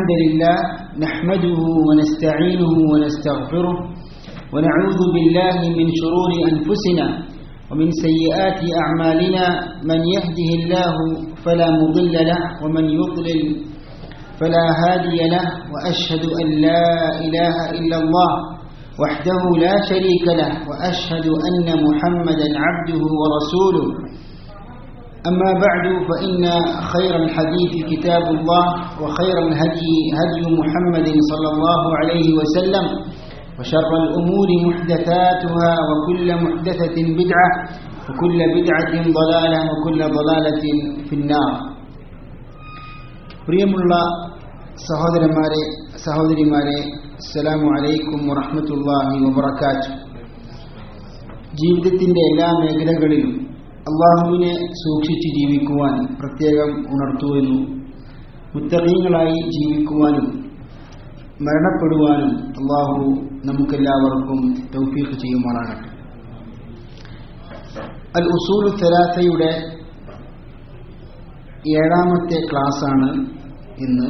الحمد لله نحمده ونستعينه ونستغفره ونعوذ بالله من شرور أنفسنا ومن سيئات أعمالنا من يهده الله فلا مضل له ومن يضلل فلا هادي له وأشهد أن لا إله إلا الله وحده لا شريك له وأشهد أن محمدا عبده ورسوله أما بعد فإن خير الحديث كتاب الله وخير الهدي هدي محمد صلى الله عليه وسلم وشر الأمور محدثاتها وكل محدثة بدعة وكل بدعة ضلالة وكل ضلالة في النار പ്രിയമുള്ള സഹോദരന്മാരെ സഹോദരിമാരെ അസ്സലാമു അലൈക്കും വറഹ്മത്തുള്ളാഹി വബറകാതുഹു ജീവിതത്തിന്റെ എല്ലാ മേഖലകളിലും അള്ളാഹുവിനെ സൂക്ഷിച്ച് ജീവിക്കുവാൻ പ്രത്യേകം ഉണർത്തുവെന്നു മുത്തകീങ്ങളായി ജീവിക്കുവാനും മരണപ്പെടുവാനും അള്ളാഹു നമുക്കെല്ലാവർക്കും തൗഫീഖ് ചെയ്യുമാറാകട്ടെ അൽ ഉസൂൽ തെലാത്തയുടെ ഏഴാമത്തെ ക്ലാസ്സാണ് ഇന്ന്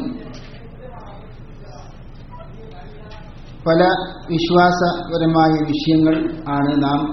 പല വിശ്വാസപരമായ വിഷയങ്ങൾ ആണ് നാം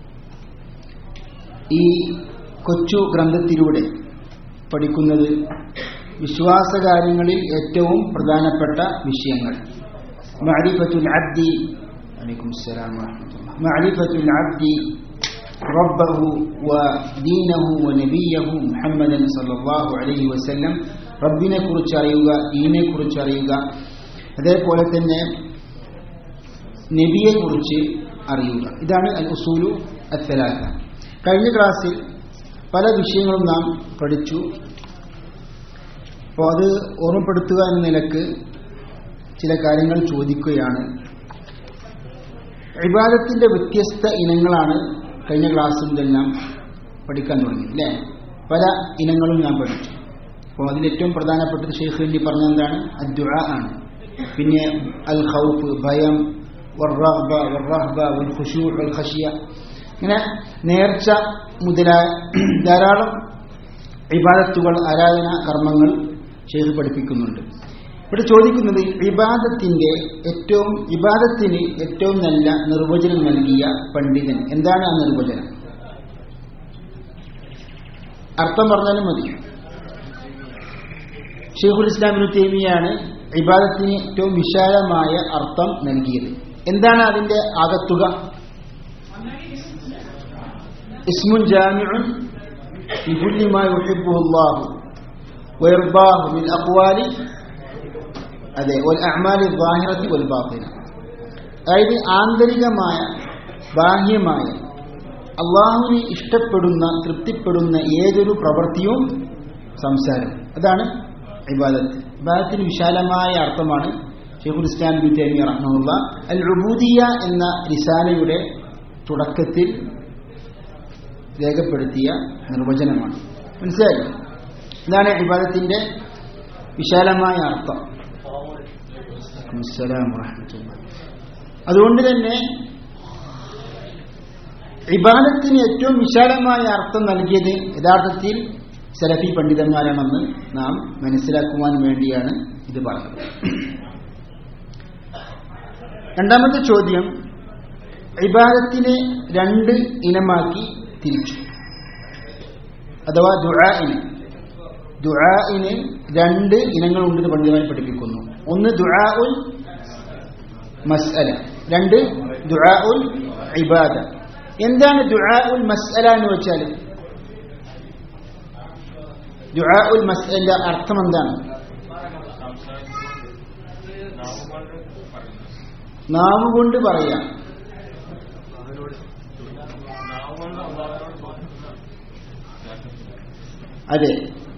ഈ കൊച്ചു ഗ്രന്ഥത്തിലൂടെ പഠിക്കുന്നത് വിശ്വാസകാര്യങ്ങളിൽ ഏറ്റവും പ്രധാനപ്പെട്ട വിഷയങ്ങൾ മഅരിഫത്തുൽ അബ്ദി അലൈക്കും അസ്സലാം വറഹ്മത്തുള്ളാഹി മഅരിഫത്തുൽ അബ്ദി റബ്ബഹു വദീനഹു വനബിയഹു മുഹമ്മദൻ സല്ലല്ലാഹു അലൈഹി വസല്ലം റബ്ബിനെ കുറിച്ച് അറിയുക ദീനെ കുറിച്ച് അറിയുക അതേപോലെ തന്നെ നബിയെ കുറിച്ച് അറിയുക ഇതാണ് അൽ ഉസൂലു അത്തലാത്ത കഴിഞ്ഞ ക്ലാസ്സിൽ പല വിഷയങ്ങളും നാം പഠിച്ചു അപ്പോൾ അത് ഓർമ്മപ്പെടുത്തുക എന്ന നിലക്ക് ചില കാര്യങ്ങൾ ചോദിക്കുകയാണ് വിവാദത്തിന്റെ വ്യത്യസ്ത ഇനങ്ങളാണ് കഴിഞ്ഞ ക്ലാസ് മുതൽ നാം പഠിക്കാൻ തുടങ്ങി അല്ലേ പല ഇനങ്ങളും ഞാൻ പഠിച്ചു അപ്പോൾ അതിലേറ്റവും പ്രധാനപ്പെട്ടത് ഷെയ്ഖ് വേണ്ടി പറഞ്ഞ എന്താണ് അദ്ദുആ ആണ് പിന്നെ അൽ ഖൗഫ് ഭയം വർറഹ്ബ വർറഹ്ബ വൽ ഖുശൂ വൽ ഖശിയ ഇങ്ങനെ നേർച്ച മുതലായ ധാരാളം ഇബാദത്തുകൾ ആരാധന കർമ്മങ്ങൾ ഷെയ്ഖ് പഠിപ്പിക്കുന്നുണ്ട് ഇവിടെ ചോദിക്കുന്നത് ഇബാദത്തിന്റെ ഏറ്റവും ഇബാദത്തിന് ഏറ്റവും നല്ല നിർവചനം നൽകിയ പണ്ഡിതൻ എന്താണ് ആ നിർവചനം അർത്ഥം പറഞ്ഞാലും മതി ഷെയ്ഖുൽ ഇസ്ലാമിനു തേമിയാണ് ഇബാദത്തിന് ഏറ്റവും വിശാലമായ അർത്ഥം നൽകിയത് എന്താണ് അതിന്റെ ആകത്തുക اسم جامع لكل ما يحبه الله ويرضاه من الأقوال അതെ والأعمال الظاهرة والباطنة അതായത് ആന്തരികമായ ബാഹ്യമായ അള്ളാഹുവിന് ഇഷ്ടപ്പെടുന്ന തൃപ്തിപ്പെടുന്ന ഏതൊരു പ്രവൃത്തിയും സംസാരം അതാണ് ഇബാദത്ത് ഇബാദത്തിന് വിശാലമായ അർത്ഥമാണ് ഷെയ്ഖുൽ ഇസ്ലാം ബി തൈമിയ റഹ്മുള്ള അൽ ഉബൂദിയ എന്ന റിസാലയുടെ തുടക്കത്തിൽ രേഖപ്പെടുത്തിയ നിർവചനമാണ് മനസ്സിലായി ഇതാണ് ഇബാദത്തിന്റെ വിശാലമായ അർത്ഥം അതുകൊണ്ട് തന്നെ ഇബാദത്തിന് ഏറ്റവും വിശാലമായ അർത്ഥം നൽകിയത് യഥാർത്ഥത്തിൽ സലഫി പണ്ഡിതന്മാരാണെന്ന് നാം മനസ്സിലാക്കുവാൻ വേണ്ടിയാണ് ഇത് പറഞ്ഞത് രണ്ടാമത്തെ ചോദ്യം ഇബാദത്തിനെ രണ്ട് ഇനമാക്കി തിരിച്ചു അഥവാ ദുആഇന് ദുആഇന് രണ്ട് ഇനങ്ങളുണ്ടെന്ന് പണ്ഡിതന്മാർ പഠിപ്പിക്കുന്നു ഒന്ന് ദുആഉൽ മസ്അല രണ്ട് ദുആഉൽ ഇബാദ എന്താണ് ദുആഉൽ മസ്അല എന്ന് വെച്ചാൽ ദുആഉൽ മസ്അല അർത്ഥം എന്താണ് നാവ് കൊണ്ട് പറയാം അതെ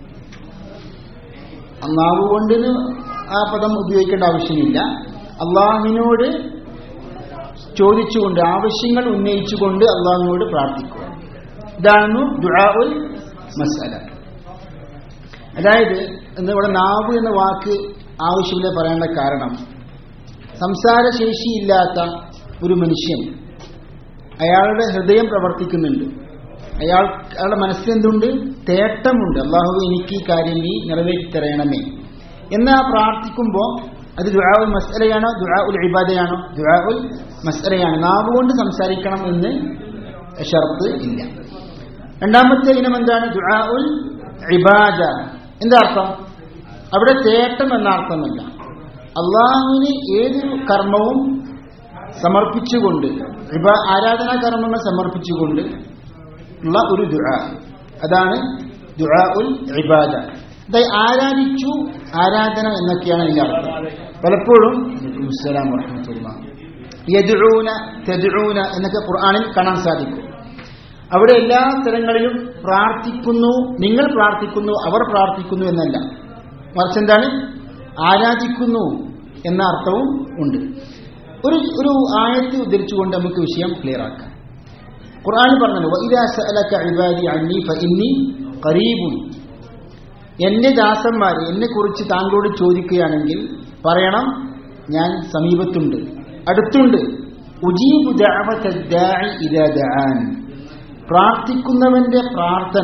നാവ് കൊണ്ട് ആ പദം ഉപയോഗിക്കേണ്ട ആവശ്യമില്ല അള്ളാഹുവിനോട് ചോദിച്ചുകൊണ്ട് ആവശ്യങ്ങൾ ഉന്നയിച്ചുകൊണ്ട് അള്ളാഹുവിനോട് പ്രാർത്ഥിക്കുക ഇതാണ് ദുആഉൽ മസല അതായത് ഇവിടെ നാവ് എന്ന വാക്ക് ആവശ്യമില്ല പറയേണ്ട കാരണം സംസാരശേഷിയില്ലാത്ത ഒരു മനുഷ്യൻ അയാളുടെ ഹൃദയം പ്രവർത്തിക്കുന്നുണ്ട് അയാൾ അയാളുടെ മനസ്സിലെന്തുണ്ട് തേട്ടമുണ്ട് അള്ളാഹു എനിക്ക് ഈ കാര്യം നീ നിറവേറ്റി തരണമേ എന്നാ പ്രാർത്ഥിക്കുമ്പോൾ അത് ദുആ ഉൽ മസ്അലയാണോ ദുആ ഉൽ ഇബാദയാണോ ദുആ ഉൽ മസ്അലയാണ് നാവ് കൊണ്ട് സംസാരിക്കണം എന്ന് ഷർത്ത് ഇല്ല രണ്ടാമത്തെ ഇനം എന്താണ് ദുആ ഉൽ ഇബാദ എന്താ അർത്ഥം അവിടെ തേട്ടം എന്ന അർത്ഥമല്ല അള്ളാഹുവിന് ഏതൊരു കർമ്മവും സമർപ്പിച്ചുകൊണ്ട് ഇബ- ആരാധനാ കർമ്മങ്ങൾ സമർപ്പിച്ചുകൊണ്ട് ഉള്ള ഒരു ദുആ അതാണ് ദുആ ഉൽ ഇബാദ അതായത് ആരാധിച്ചു ആരാധന എന്നൊക്കെയാണ് അതിന്റെ അർത്ഥം പലപ്പോഴും വലൈക്കും അസ്സലാം വറഹ്മത്തുള്ളാഹ്. യദ്ഊന തദ്ഊന എന്നൊക്കെ ഖുർആനിൽ കാണാൻ സാധിക്കും അവിടെ എല്ലാ സ്ഥലങ്ങളിലും പ്രാർത്ഥിക്കുന്നു നിങ്ങൾ പ്രാർത്ഥിക്കുന്നു അവർ പ്രാർത്ഥിക്കുന്നു എന്നല്ല മറിച്ച് എന്താണ് ആരാധിക്കുന്നു എന്ന അർത്ഥവും ഉണ്ട് ഒരു ഒരു ആയത്തെ ഉദ്ധരിച്ചുകൊണ്ട് നമുക്ക് വിഷയം ക്ലിയർ ആക്കാം ഖുർആൻ പറഞ്ഞല്ലോ "വഇദാ സഅലക ഇബാദി അന്നി ഫഇന്നി ഖരീബുൻ എന്റെ ദാസന്മാർ എന്നെ കുറിച്ച് താങ്കളോട് ചോദിക്കുകയാണെങ്കിൽ പറയണം ഞാൻ സമീപത്തുണ്ട് അടുത്തുണ്ട് ഉജീബു ദഅവത ദാഇ ഇദാ ദഅാൻ പ്രാർത്ഥിക്കുന്നവന്റെ പ്രാർത്ഥന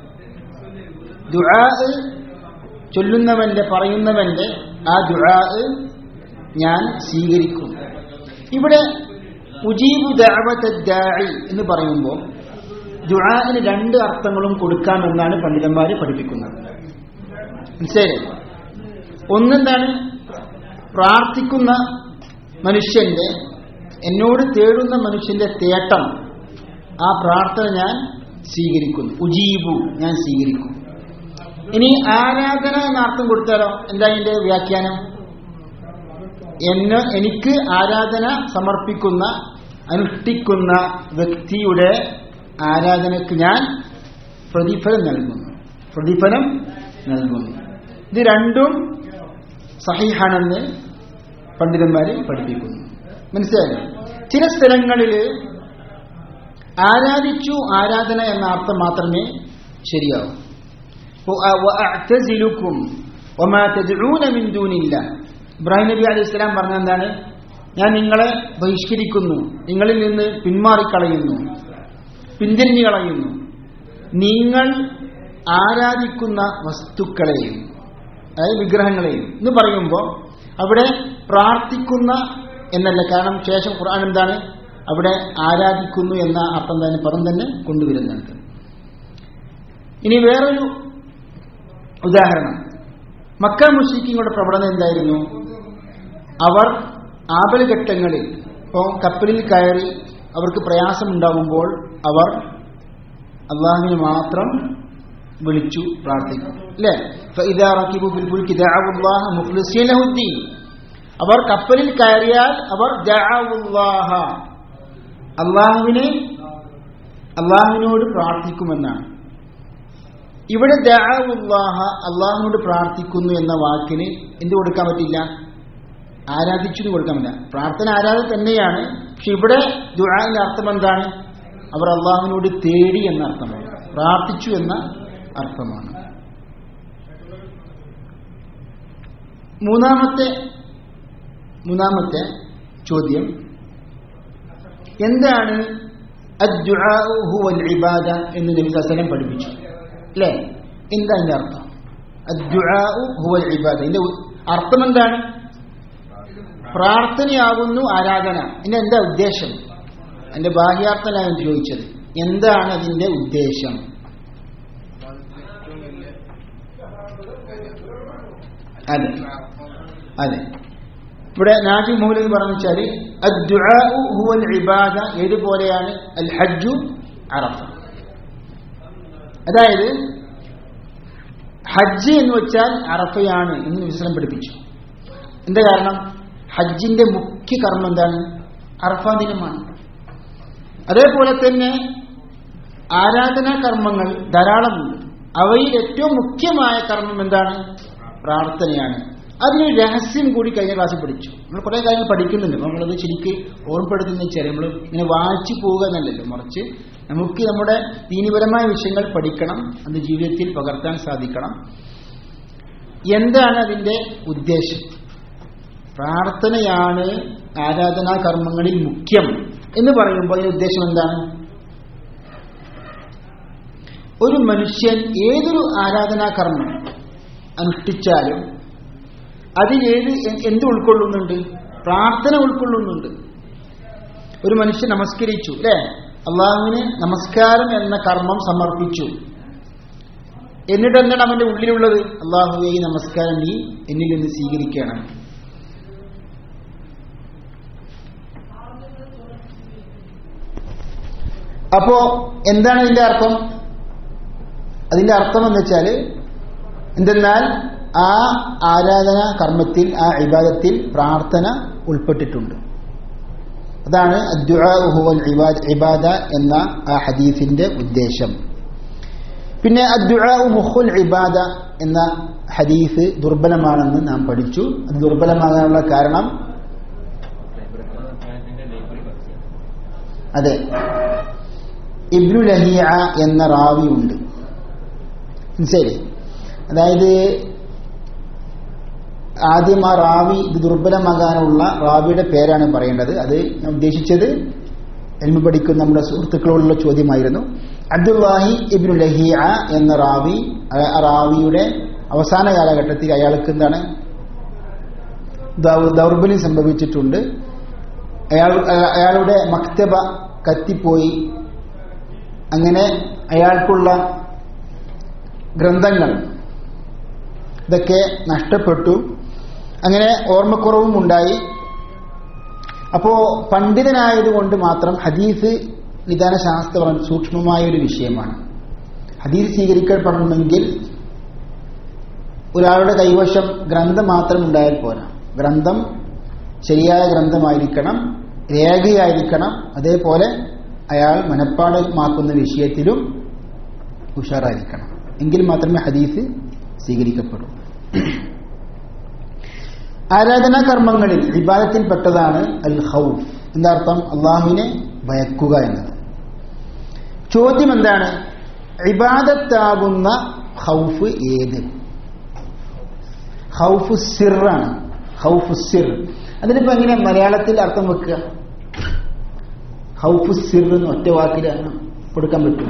ദുആ ചൊല്ലുന്നവന്റെ പറയുന്നവന്റെ ആ ദുആ ഞാൻ സ്വീകരിക്കും ഇവിടെ ഉജീബു ദഅവത ദാഇ എന്ന് പറയുമ്പോൾ ദുആന് രണ്ട് അർത്ഥങ്ങളും കൊടുക്കാമെന്നാണ് പണ്ഡിതന്മാർ പഠിപ്പിക്കുന്നത് മനസ്സിലായില്ലേ ഒന്നെന്താണ് പ്രാർത്ഥിക്കുന്ന മനുഷ്യന്റെ എന്നോട് തേടുന്ന മനുഷ്യന്റെ തേട്ടം ആ പ്രാർത്ഥന ഞാൻ സ്വീകരിക്കുന്നു ഉജീബു ഞാൻ സ്വീകരിക്കും ഇനി ആരാധന എന്ന അർത്ഥം കൊടുത്താലോ എന്താ അതിന്റെ വ്യാഖ്യാനം എന്നെ എനിക്ക് ആരാധന സമർപ്പിക്കുന്ന അനുഷ്ഠിക്കുന്ന വ്യക്തിയുടെ ആരാധനക്ക് ഞാൻ പ്രതിഫലം നൽകുന്നു പ്രതിഫലം നൽകുന്നു ഇത് രണ്ടും സഹിഹാണെന്ന് പണ്ഡിതന്മാര് പഠിപ്പിക്കുന്നു മനസ്സിലായോ ചില സ്ഥലങ്ങളിൽ ആരാധിച്ചു ആരാധന എന്ന അർത്ഥം മാത്രമേ ശരിയാവൂ ഇപ്പോ, ആ, വഅഅ്തസിലുക്കും വമാ തദ്ഊന മിൻ ദൂനില്ലാ. ഇബ്രാഹിം നബി അലൈഹി സ്വലാം പറഞ്ഞ എന്താണ് ഞാൻ നിങ്ങളെ ബഹിഷ്കരിക്കുന്നു നിങ്ങളിൽ നിന്ന് പിന്മാറിക്കളയുന്നു പിന്തിരിഞ്ഞു കളയുന്നു നിങ്ങൾ ആരാധിക്കുന്ന വസ്തുക്കളെയും അതായത് വിഗ്രഹങ്ങളെയും എന്ന് പറയുമ്പോൾ അവിടെ പ്രാർത്ഥിക്കുന്ന എന്നല്ല കാരണം ശേഷം ഖുർആൻ എന്താണ് അവിടെ ആരാധിക്കുന്നു എന്ന അർത്ഥം തന്നെ പദം തന്നെ കൊണ്ടുവരുന്നുണ്ട് ഇനി വേറൊരു ഉദാഹരണം മക്ക മുസ്ലിങ്ങളുടെ പ്രവണത എന്തായിരുന്നു അവർ ആപൽഘട്ടങ്ങളിൽ ഇപ്പോൾ കപ്പലിൽ കയറി അവർക്ക് പ്രയാസമുണ്ടാകുമ്പോൾ അവർ അള്ളാഹുവിനെ മാത്രം വിളിച്ചു പ്രാർത്ഥിക്കും അല്ലേ فإذا ركبوا في الفلك دعوا الله مخلصين له الدين അവർ കപ്പലിൽ കയറിയാൽ അവർ ദഅവുല്ലാഹ അള്ളാഹുവിനെ അള്ളാഹുവിനോട് പ്രാർത്ഥിക്കുമെന്നാണ് ഇവിടെ ദഅവുല്ലാഹ അള്ളാഹുവിനോട് പ്രാർത്ഥിക്കുന്നു എന്ന വാക്കിന് എന്ത് കൊടുക്കാൻ പറ്റില്ല ആരാധിച്ചു എന്ന് കൊടുക്കാൻ പറ്റില്ല പ്രാർത്ഥന ആരാധന തന്നെയാണ് പക്ഷെ ഇവിടെ ദുആന്റെ അർത്ഥം എന്താണ് അവർ അള്ളാഹുവിനോട് തേടി എന്ന അർത്ഥമാണ് പ്രാർത്ഥിച്ചു എന്ന അർത്ഥമാണ് മൂന്നാമത്തെ മൂന്നാമത്തെ ചോദ്യം എന്താണ് അദ്ദുആഉ ഹുവൽ ഇബാദ എന്ന് നബി സല്ലല്ലാഹു പഠിപ്പിച്ചു അല്ലേ എന്താ അതിന്റെ അർത്ഥം അദ്ദുആഉ ഹുവൽ ഇബാദ ഇതിന്റെ ഉ- അർത്ഥം എന്താണ് പ്രാർത്ഥനയാകുന്നു ആരാധന ഇതിന്റെ എന്താ ഉദ്ദേശം അതിന്റെ ബാഹ്യാർത്ഥമാണ് ഞാൻ ചോദിച്ചത് എന്താണ് അതിന്റെ ഉദ്ദേശം അതെ അതെ ഇവിടെ നാജി മൗലവി പറഞ്ഞു വെച്ചാല് അദ്ദുആഉ ഹുവൽ ഇബാദ ഏതുപോലെയാണ് അൽ ഹജ്ജു അറഫ അതായത് ഹജ്ജ് എന്ന് വെച്ചാൽ അറഫയാണ് എന്ന് വിസ്ലം പഠിപ്പിച്ചു എന്താ കാരണം ഹജ്ജിന്റെ മുഖ്യ കർമ്മം എന്താണ് അറഫ ദിനമാണ് അതേപോലെ തന്നെ ആരാധനാ കർമ്മങ്ങൾ ധാരാളമുണ്ട് അവയിൽ ഏറ്റവും മുഖ്യമായ കർമ്മം എന്താണ് പ്രാർത്ഥനയാണ് അതിനൊരു രഹസ്യം കൂടി കഴിഞ്ഞ ക്ലാസ്സിൽ പഠിച്ചു നമ്മൾ കുറേ കാര്യങ്ങൾ പഠിക്കുന്നുണ്ട് അപ്പോൾ നമ്മളത് ശരിക്ക് ഓർമ്മപ്പെടുത്തുന്ന വെച്ചാൽ നമ്മൾ ഇങ്ങനെ വായിച്ചു പോവുക എന്നല്ലല്ലോ മറിച്ച് നമുക്ക് നമ്മുടെ ദീനിപരമായ വിഷയങ്ങൾ പഠിക്കണം അത് ജീവിതത്തിൽ പകർത്താൻ സാധിക്കണം എന്താണ് അതിന്റെ ഉദ്ദേശം പ്രാർത്ഥനയാണ് ആരാധനാ കർമ്മങ്ങളിൽ മുഖ്യം എന്ന് പറയുമ്പോൾ അതിന്റെ ഉദ്ദേശം എന്താണ് ഒരു മനുഷ്യൻ ഏതൊരു ആരാധനാ കർമ്മം അനുഷ്ഠിച്ചാലും അതിൽ ഏത് എ- എന്ത് ഉൾക്കൊള്ളുന്നുണ്ട് പ്രാർത്ഥന ഉൾക്കൊള്ളുന്നുണ്ട് ഒരു മനുഷ്യൻ നമസ്കരിച്ചു അല്ലേ അള്ളാഹുവിന് നമസ്കാരം എന്ന കർമ്മം സമർപ്പിച്ചു എന്നിട്ട് എന്താണ് അവന്റെ ഉള്ളിലുള്ളത് അള്ളാഹുവെ ഈ നമസ്കാരം നീ എന്നിൽ നിന്ന് സ്വീകരിക്കണം അപ്പോ എന്താണ് ഇതിന്റെ അർത്ഥം അതിന്റെ അർത്ഥം എന്ന് വെച്ചാൽ എന്തെന്നാൽ ആ ആരാധന കർമ്മത്തിൽ ആ ഇബാദത്തിൽ പ്രാർത്ഥന ഉൾപ്പെട്ടിട്ടുണ്ട് അതാണ് അദ്ദുആഉ ഹുവൽ ഇബാദ ഇബാദ എന്ന ആ ഹദീസിന്റെ ഉദ്ദേശം പിന്നെ അദ്ദുആഉ മുഖുൽ ഇബാദ എന്ന ഹദീസ് ദുർബലമാണെന്ന് നാം പഠിച്ചു അത് ദുർബലമാകാനുള്ള കാരണം അതെ ഇബ്നു ലഹിയ എന്ന റാവി ഉണ്ട് മനസ്സിലായില്ലേ അതായത് ആദ്യം ആ റാവി ഇത് ദുർബലമാകാനുള്ള റാവിയുടെ പേരാണ് പറയേണ്ടത് അത് ഞാൻ ഉദ്ദേശിച്ചത് എൽമ പഠിക്കുന്ന നമ്മുടെ സുഹൃത്തുക്കളോടുള്ള ചോദ്യമായിരുന്നു അബ്ദുല്ലാഹി ഇബ്നു ലഹിയ എന്ന റാവി ആ റാവിയുടെ അവസാന കാലഘട്ടത്തിൽ അയാൾക്ക് എന്താണ് ദൗ- ദൗർബല്യം സംഭവിച്ചിട്ടുണ്ട് അയാൾ അയാളുടെ മക്തബ കത്തിപ്പോയി അങ്ങനെ അയാൾക്കുള്ള ഗ്രന്ഥങ്ങൾ ഇതൊക്കെ നഷ്ടപ്പെട്ടു അങ്ങനെ ഓർമ്മക്കുറവും ഉണ്ടായി അപ്പോ പണ്ഡിതനായതുകൊണ്ട് മാത്രം ഹദീസ് നിദാന ശാസ്ത്രം സൂക്ഷ്മമായ ഒരു വിഷയമാണ് ഹദീസ് സ്വീകരിക്കപ്പെടണമെങ്കിൽ ഒരാളുടെ കൈവശം ഗ്രന്ഥം മാത്രം ഉണ്ടായാൽ പോരാ ഗ്രന്ഥം ശരിയായ ഗ്രന്ഥമായിരിക്കണം രേഖയായിരിക്കണം അതേപോലെ അയാൾ മനഃപ്പാടമാക്കുന്ന വിഷയത്തിലും ഉഷാറായിരിക്കണം എങ്കിൽ മാത്രമേ ഹദീസ് സ്വീകരിക്കപ്പെടൂ ആരാധനാ കർമ്മങ്ങളിൽ വിവാദത്തിൽപ്പെട്ടതാണ് അൽ ഹൗഫ് എന്താ അർത്ഥം അള്ളാഹുവിനെ ഭയക്കുക എന്നത് ചോദ്യം എന്താണ് ഇബാദത്താകുന്ന ഹൗഫ് ഏത് ഹൗഫ് സിറാണ് ഹൗഫ് സിർ അതിനിപ്പോ എങ്ങനെ മലയാളത്തിൽ അർത്ഥം വെക്കുക ഹൗഫ് സിർ എന്ന് ഒറ്റ വാക്കിലാണ് കൊടുക്കാൻ പറ്റും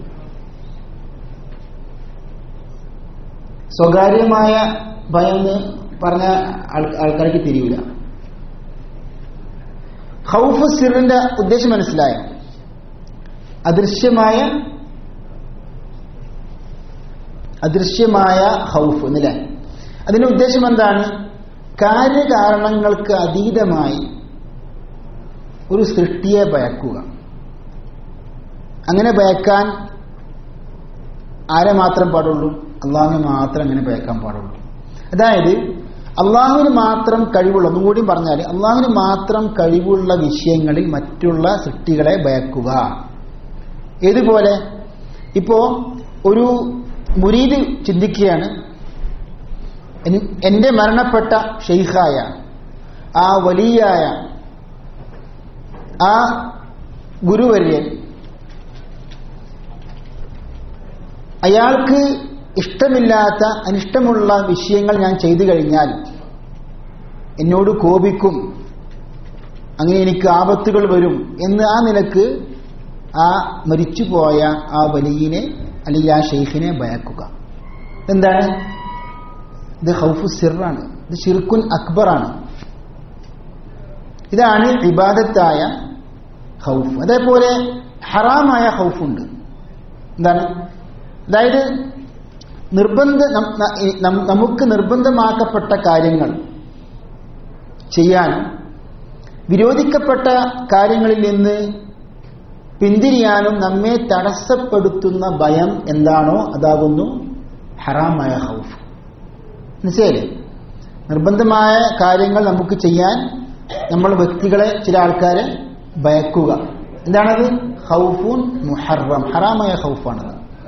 സ്വകാര്യമായ ഭയം എന്ന് പറഞ്ഞ ആൾ- ആൾക്കാർക്ക് തിരിയില്ല ഹൗഫ് സിറിന്റെ ഉദ്ദേശം മനസ്സിലായോ അദൃശ്യമായ അദൃശ്യമായ ഹൗഫ് എന്നല്ലേ അതിന്റെ ഉദ്ദേശം എന്താണ് കാര്യകാരണങ്ങൾക്ക് അതീതമായി ഒരു സൃഷ്ടിയെ ഭയക്കുക അങ്ങനെ ഭയക്കാൻ ആരെ മാത്രം പാടുള്ളൂ അള്ളാഹുവിനെ മാത്രം അങ്ങനെ ഭയക്കാൻ പാടുള്ളൂ അതായത് അള്ളാഹുവിന് മാത്രം കഴിവുള്ള ഒന്നും കൂടി പറഞ്ഞാൽ അള്ളാഹുവിന് മാത്രം കഴിവുള്ള വിഷയങ്ങളിൽ മറ്റുള്ള സൃഷ്ടികളെ ഭയക്കുക ഏതുപോലെ ഇപ്പോ ഒരു മുരീദ് ചിന്തിക്കുകയാണ് എൻ- എന്റെ മരണപ്പെട്ട ഷെയ്ഖായ ആ വലിയായ ആ ഗുരുവര്യൻ അയാൾക്ക് ഇഷ്ടമില്ലാത്ത അനിഷ്ടമുള്ള വിഷയങ്ങൾ ഞാൻ ചെയ്തു കഴിഞ്ഞാൽ എന്നോട് കോപിക്കും അങ്ങനെ എനിക്ക് ആപത്തുകൾ വരും എന്ന് ആ നിലക്ക് ആ മരിച്ചുപോയ ആ വലിയനെ അല്ലെങ്കിൽ ആ ഷെയ്ഖിനെ ഭയക്കുക എന്താണ് ഇത് ഹൗഫു സിറാണ് ഇത് ഷിർക്കുൻ അക്ബറാണ് ഇതാണ് ഇബാദത്തായ ഹൗഫ് അതേപോലെ ഹറാമായ ഹൗഫുണ്ട് എന്താണ് അതായത് നിർബന്ധ നം- ന- ഈ നം- നമുക്ക് നിർബന്ധമാക്കപ്പെട്ട കാര്യങ്ങൾ ചെയ്യാൻ വിരോധിക്കപ്പെട്ട കാര്യങ്ങളിൽ നിന്ന് പിന്തിരിയാനും നമ്മെ തടസ്സപ്പെടുത്തുന്ന ഭയം എന്താണോ അതാകുന്നു ഹറാമായ ഹൗഫ് മനസ്സിലായില്ലേ നിർബന്ധമായ കാര്യങ്ങൾ നമുക്ക് ചെയ്യാൻ നമ്മൾ വ്യക്തികളെ ചില ആൾക്കാരെ ഭയക്കുക എന്താണത് ഹൗഫുൻ മുഹറം ഹറാമായ ഹൗഫാണത്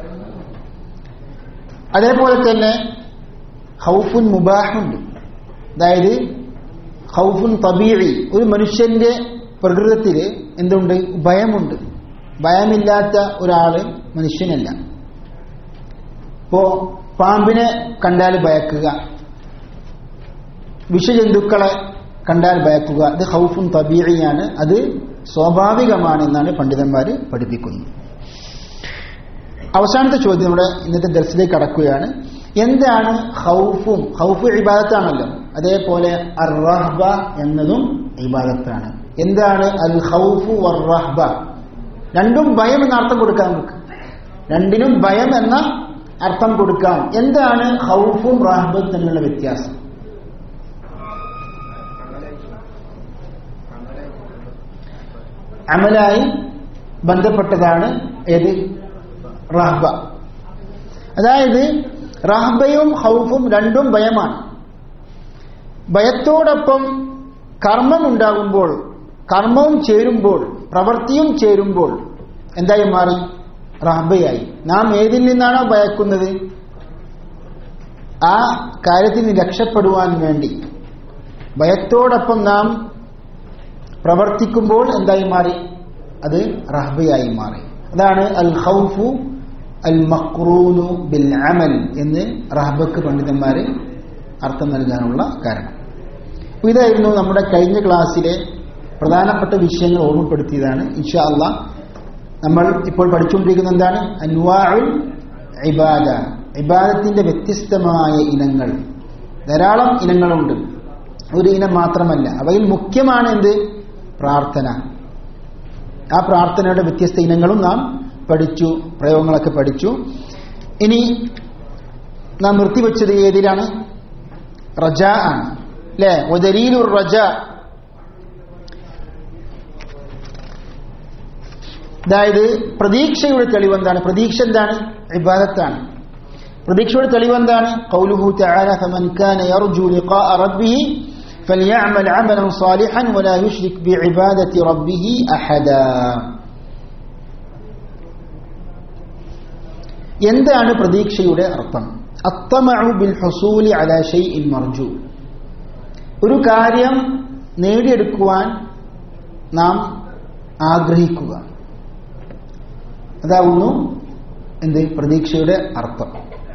അതേപോലെ തന്നെ ഹൗഫുൻ മുബാഹുണ്ട് അതായത് ഹൗഫുൻ തബീഴി ഒരു മനുഷ്യന്റെ പ്രകൃതത്തിൽ എന്തുണ്ട് ഭയമുണ്ട് ഭയമില്ലാത്ത ഒരാള് മനുഷ്യനല്ല ഇപ്പോ പാമ്പിനെ കണ്ടാൽ ഭയക്കുക വിഷജന്തുക്കളെ കണ്ടാൽ ഭയക്കുക ഇത് ഹൗഫുൻ തബീഴിയാണ് അത് സ്വാഭാവികമാണെന്നാണ് പണ്ഡിതന്മാർ പഠിപ്പിക്കുന്നത് അവസാനത്തെ ചോദ്യം നമ്മുടെ ഇന്നത്തെ ദർസിലേക്ക് കടക്കുകയാണ് എന്താണ് ഹൗഫും ഹൗഫ് ഇബാദത്താണല്ലോ അതേപോലെ അർ റഹ്ബ എന്നതും ഇബാദത്താണ് എന്താണ് അൽ ഖൗഫു വർ റഹ്ബ രണ്ടും ഭയം എന്ന അർത്ഥം കൊടുക്കാം നമുക്ക് രണ്ടിനും ഭയം എന്ന അർത്ഥം കൊടുക്കാം എന്താണ് ഹൗഫും റഹബത്തും തമ്മിലുള്ള വ്യത്യാസം അമലായി ബന്ധപ്പെട്ടതാണ് ഏത് റഹബ അതായത് റഹബയും ഹൗഫും രണ്ടും ഭയമാണ് ഭയത്തോടൊപ്പം കർമ്മം ഉണ്ടാകുമ്പോൾ കർമ്മവും ചേരുമ്പോൾ പ്രവൃത്തിയും ചേരുമ്പോൾ എന്തായി മാറി റഹബയായി നാം ഏതിൽ നിന്നാണോ ഭയക്കുന്നത് ആ കാര്യത്തിൽ നിന്ന് രക്ഷപ്പെടുവാൻ വേണ്ടി ഭയത്തോടൊപ്പം നാം പ്രവർത്തിക്കുമ്പോൾ എന്തായി മാറി അത് റഹബയായി മാറി അതാണ് അൽ ഹൗഫു അൽ മക്രൂനു ബിൽ അമൽ എന്ന് റഹബക്ക് പണ്ഡിതന്മാര് അർത്ഥം നൽകാനുള്ള കാരണം അപ്പൊ ഇതായിരുന്നു നമ്മുടെ കഴിഞ്ഞ ക്ലാസ്സിലെ പ്രധാനപ്പെട്ട വിഷയങ്ങൾ ഓർമ്മപ്പെടുത്തിയതാണ് ഇൻഷാ അള്ളാ നമ്മൾ ഇപ്പോൾ പഠിച്ചുകൊണ്ടിരിക്കുന്ന എന്താണ് അൻവാഉൽ ഇബാദ ഇബാദത്തിന്റെ വ്യത്യസ്തമായ ഇനങ്ങൾ ധാരാളം ഇനങ്ങളുണ്ട് ഒരു ഇനം മാത്രമല്ല അവയിൽ മുഖ്യമാണ് എന്ത് പ്രാർത്ഥന ആ പ്രാർത്ഥനയുടെ വ്യത്യസ്ത ഇനങ്ങളും നാം പഠിച്ചു പ്രയോഗങ്ങളൊക്കെ പഠിച്ചു ഇനി നാം നിർത്തിവെച്ചത് ഏതിലാണ് റജ ആണ് അല്ലേ ഒദരീലുർ റജ അതായത് പ്രതീക്ഷയുടെ തെളിവ് എന്താണ് പ്രതീക്ഷ എന്താണ് ഇബാദത്താണ് പ്രതീക്ഷയുടെ തെളിവ് എന്താണ് قوله تعالى فمن كان يرجو لقاء ربه فليعمل عملا صالحا ولا يشرك بعبادة ربه أحدا എന്താണ് പ്രതീക്ഷയുടെ അർത്ഥം അത്തമഉ ബിൽ ഹുസൂലി അലാ ഷൈഇൻ മർജു ഒരു കാര്യം നേടിയെടുക്കുവാൻ നാം ആഗ്രഹിക്കുക അതാവുന്നു എന്ത് പ്രതീക്ഷയുടെ അർത്ഥം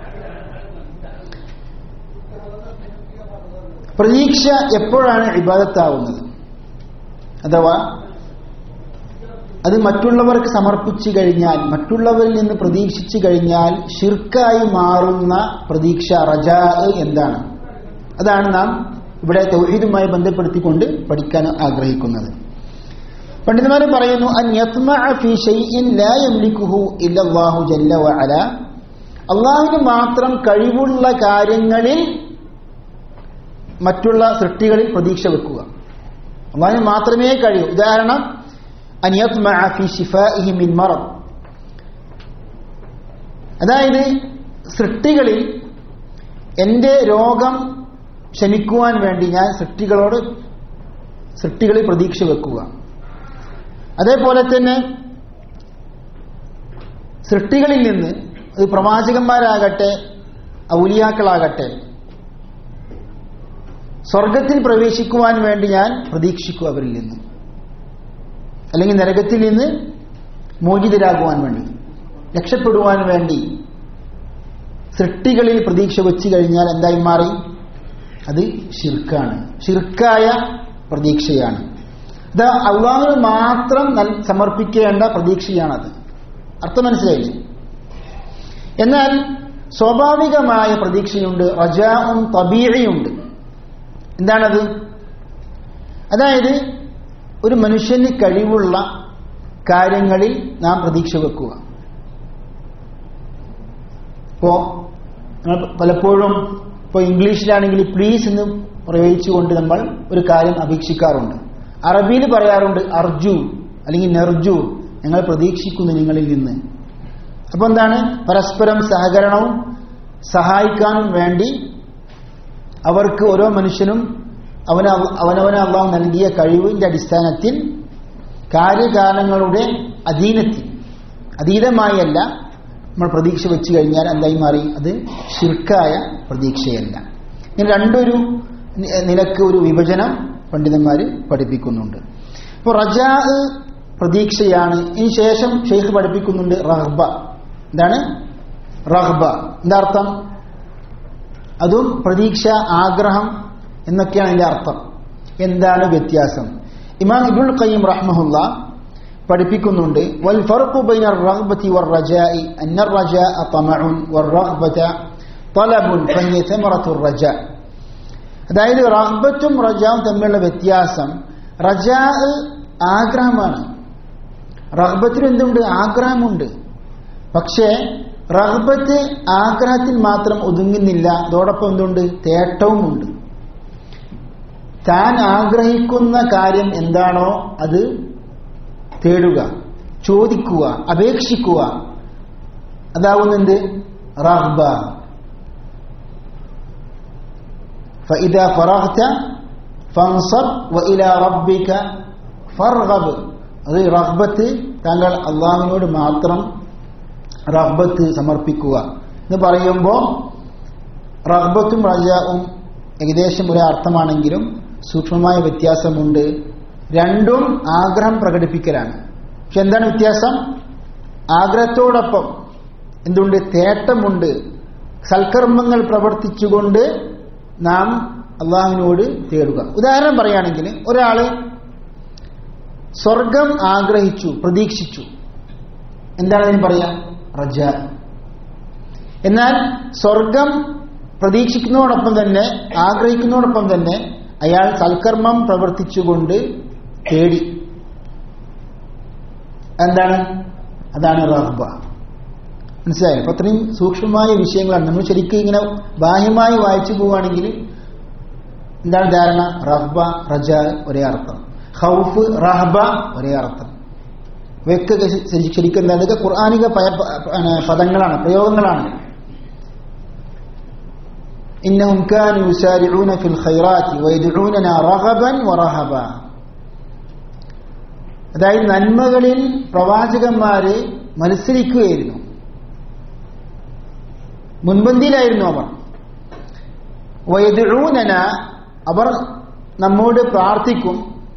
പ്രതീക്ഷ എപ്പോഴാണ് ഇബാദത്താവുന്നത് അഥവാ അത് മറ്റുള്ളവർക്ക് സമർപ്പിച്ചു കഴിഞ്ഞാൽ മറ്റുള്ളവരിൽ നിന്ന് പ്രതീക്ഷിച്ചു കഴിഞ്ഞാൽ ഷിർക്കായി മാറുന്ന പ്രതീക്ഷ റജാ എന്താണ് അതാണ് നാം ഇവിടെ തൗഹീദുമായി ബന്ധപ്പെടുത്തിക്കൊണ്ട് പഠിക്കാൻ ആഗ്രഹിക്കുന്നത് പണ്ഡിതന്മാർ പറയുന്നു അൻ യത്മഅ ഫീ ഷൈഇൻ ലാ യംലിക്കുഹു ഇല്ലല്ലാഹു ജല്ല വഅല അള്ളാഹുവിന് മാത്രം കഴിവുള്ള കാര്യങ്ങളിൽ മറ്റുള്ള സൃഷ്ടികളിൽ പ്രതീക്ഷ വെക്കുക അള്ളാഹിന് മാത്രമേ കഴിയൂ ഉദാഹരണം അൻ യത്മഅ ഫീ ശിഫാഇഹി മിൻ മറദ് അതായത് സൃഷ്ടികളിൽ എൻ്റെ രോഗം ക്ഷമിക്കുവാൻ വേണ്ടി ഞാൻ സൃഷ്ടികളോട് സൃഷ്ടികളിൽ പ്രതീക്ഷ വെക്കുക അതേപോലെ തന്നെ സൃഷ്ടികളിൽ നിന്ന് അത് പ്രവാചകന്മാരാകട്ടെ ഔലിയാക്കളാകട്ടെ സ്വർഗത്തിൽ പ്രവേശിക്കുവാൻ വേണ്ടി ഞാൻ പ്രതീക്ഷിക്കും അവരിൽ നിന്ന് അല്ലെങ്കിൽ നരകത്തിൽ നിന്ന് മോചിതരാകുവാൻ വേണ്ടി രക്ഷപ്പെടുവാൻ വേണ്ടി സൃഷ്ടികളിൽ പ്രതീക്ഷ വെച്ചു കഴിഞ്ഞാൽ എന്തായി മാറി അത് ഷിർക്കാണ് ഷിർക്കായ പ്രതീക്ഷയാണ് ഇത് അള്ളാഹുവിന് മാത്രം നൽ- സമർപ്പിക്കേണ്ട പ്രതീക്ഷയാണത് അർത്ഥം മനസ്സിലായില്ലേ എന്നാൽ സ്വാഭാവികമായ പ്രതീക്ഷയുണ്ട് റജാവും തബീഴയുണ്ട് എന്താണത് അതായത് ഒരു മനുഷ്യന് കഴിവുള്ള കാര്യങ്ങളിൽ നാം പ്രതീക്ഷ വെക്കുക ഇപ്പോ നമ്മൾ പലപ്പോഴും ഇപ്പോൾ ഇംഗ്ലീഷിലാണെങ്കിൽ പ്ലീസ് എന്ന് പ്രയോഗിച്ചുകൊണ്ട് നമ്മൾ ഒരു കാര്യം അപേക്ഷിക്കാറുണ്ട് അറബിയിൽ പറയാറുണ്ട് അർജു അല്ലെങ്കിൽ നെർജു ഞങ്ങൾ പ്രതീക്ഷിക്കുന്നു നിങ്ങളിൽ നിന്ന് അപ്പൊ എന്താണ് പരസ്പരം സഹകരണവും സഹായിക്കാനും വേണ്ടി അവർക്ക് ഓരോ മനുഷ്യനും അവന അവനവന് അള്ളാഹു നൽകിയ കഴിവിന്റെ അടിസ്ഥാനത്തിൽ കാര്യകാലങ്ങളുടെ അധീനത്തിൽ അതീതമായല്ല നമ്മൾ പ്രതീക്ഷ വെച്ച് കഴിഞ്ഞാൽ എന്തായി മാറി അത് ഷിർക്കായ പ്രതീക്ഷയല്ല ഇങ്ങനെ രണ്ടൊരു നി- നിലക്ക് ഒരു വിഭജനം പണ്ഡിതന്മാർ പഠിപ്പിക്കുന്നുണ്ട് അപ്പോൾ റജാ പ്രതീക്ഷയാണ് ഇതിന് ശേഷം ഷെയ്ഖ് പഠിപ്പിക്കുന്നുണ്ട് റഹ്ബ എന്താണ് റഹ്ബ എന്താ അർത്ഥം അതും പ്രതീക്ഷ ആഗ്രഹം എന്നൊക്കെയാണ് അതിന്റെ അർത്ഥം എന്താണ് വ്യത്യാസം ഇമാം ഇബുൽ ഖയ്യിം റഹ്മഹുല്ല പഠിപ്പിക്കുന്നുണ്ട് വൽ ഫർഖു ബൈന الرغبة والرجاء أن الرجاء طمع والرغبة طلب فهي ثمرة الرجاء അതായത് റഹ്ബത്തും റജാവും തമ്മിലുള്ള വ്യത്യാസം റജാ ആഗ്രഹമാണ് റഹ്ബത്തിന് എന്തുണ്ട് ആഗ്രഹമുണ്ട് പക്ഷേ റഹ്ബത്ത് ആഗ്രഹത്തിൽ മാത്രം ഒതുങ്ങുന്നില്ല അതോടൊപ്പം എന്തുണ്ട് തേട്ടവുമുണ്ട് താൻ ആഗ്രഹിക്കുന്ന കാര്യം എന്താണോ അത് തേടുക ചോദിക്കുക അപേക്ഷിക്കുക അതാവുന്നുണ്ട് റഹ്ബ فإذا فرغت فانصب وإلى ربك فارغب അത് റഹ്ബത്ത് താങ്കൾ അള്ളാഹുവിനോട് മാത്രം റഹ്ബത്ത് സമർപ്പിക്കുക എന്ന് പറയുമ്പോൾ റഹ്ബത്തും റജാവും ഏകദേശം ഒരേ അർത്ഥമാണെങ്കിലും സൂക്ഷ്മമായ വ്യത്യാസമുണ്ട് രണ്ടും ആഗ്രഹം പ്രകടിപ്പിക്കലാണ് പക്ഷെ എന്താണ് വ്യത്യാസം ആഗ്രഹത്തോടൊപ്പം എന്തുണ്ട് തേട്ടമുണ്ട് സൽക്കർമ്മങ്ങൾ പ്രവർത്തിച്ചുകൊണ്ട് നാം അള്ളാഹുവിനോട് തേടുക ഉദാഹരണം പറയുകയാണെങ്കിൽ ഒരാള് സ്വർഗം ആഗ്രഹിച്ചു പ്രതീക്ഷിച്ചു എന്താണ് അതിന് പറയാ റജ എന്നാൽ സ്വർഗം പ്രതീക്ഷിക്കുന്നതോടൊപ്പം തന്നെ ആഗ്രഹിക്കുന്നതോടൊപ്പം തന്നെ അയാൾ സൽക്കർമ്മം പ്രവർത്തിച്ചുകൊണ്ട് തേടി എന്താണ് അതാണ് റഹ്ബ മനസ്സിലായോ അപ്പൊ അത്രയും സൂക്ഷ്മമായ വിഷയങ്ങളാണ് നമ്മൾ ശരിക്കും ഇങ്ങനെ ബാഹ്യമായി വായിച്ചു പോവുകയാണെങ്കിൽ എന്താണ് ധാരണ റഹ്ബ റജ ഒരേ അർത്ഥം ഹൗഫ് റഹബ ഒരേ അർത്ഥം ഇവയൊക്കെ ശരിക്കും എന്താണ് ഇതൊക്കെ ഖുർആാനിക പദങ്ങളാണ് പ്രയോഗങ്ങളാണ് إنهم كانوا يسارعون في الخيرات ويدعوننا رغبا ورهبا അതായത് നന്മകളിൽ പ്രവാചകന്മാര് മത്സരിക്കുകയായിരുന്നു മുൻപന്തിയിലായിരുന്നു അവർ വയദൂനന അവർ നമ്മോട് പ്രാർത്ഥിക്കും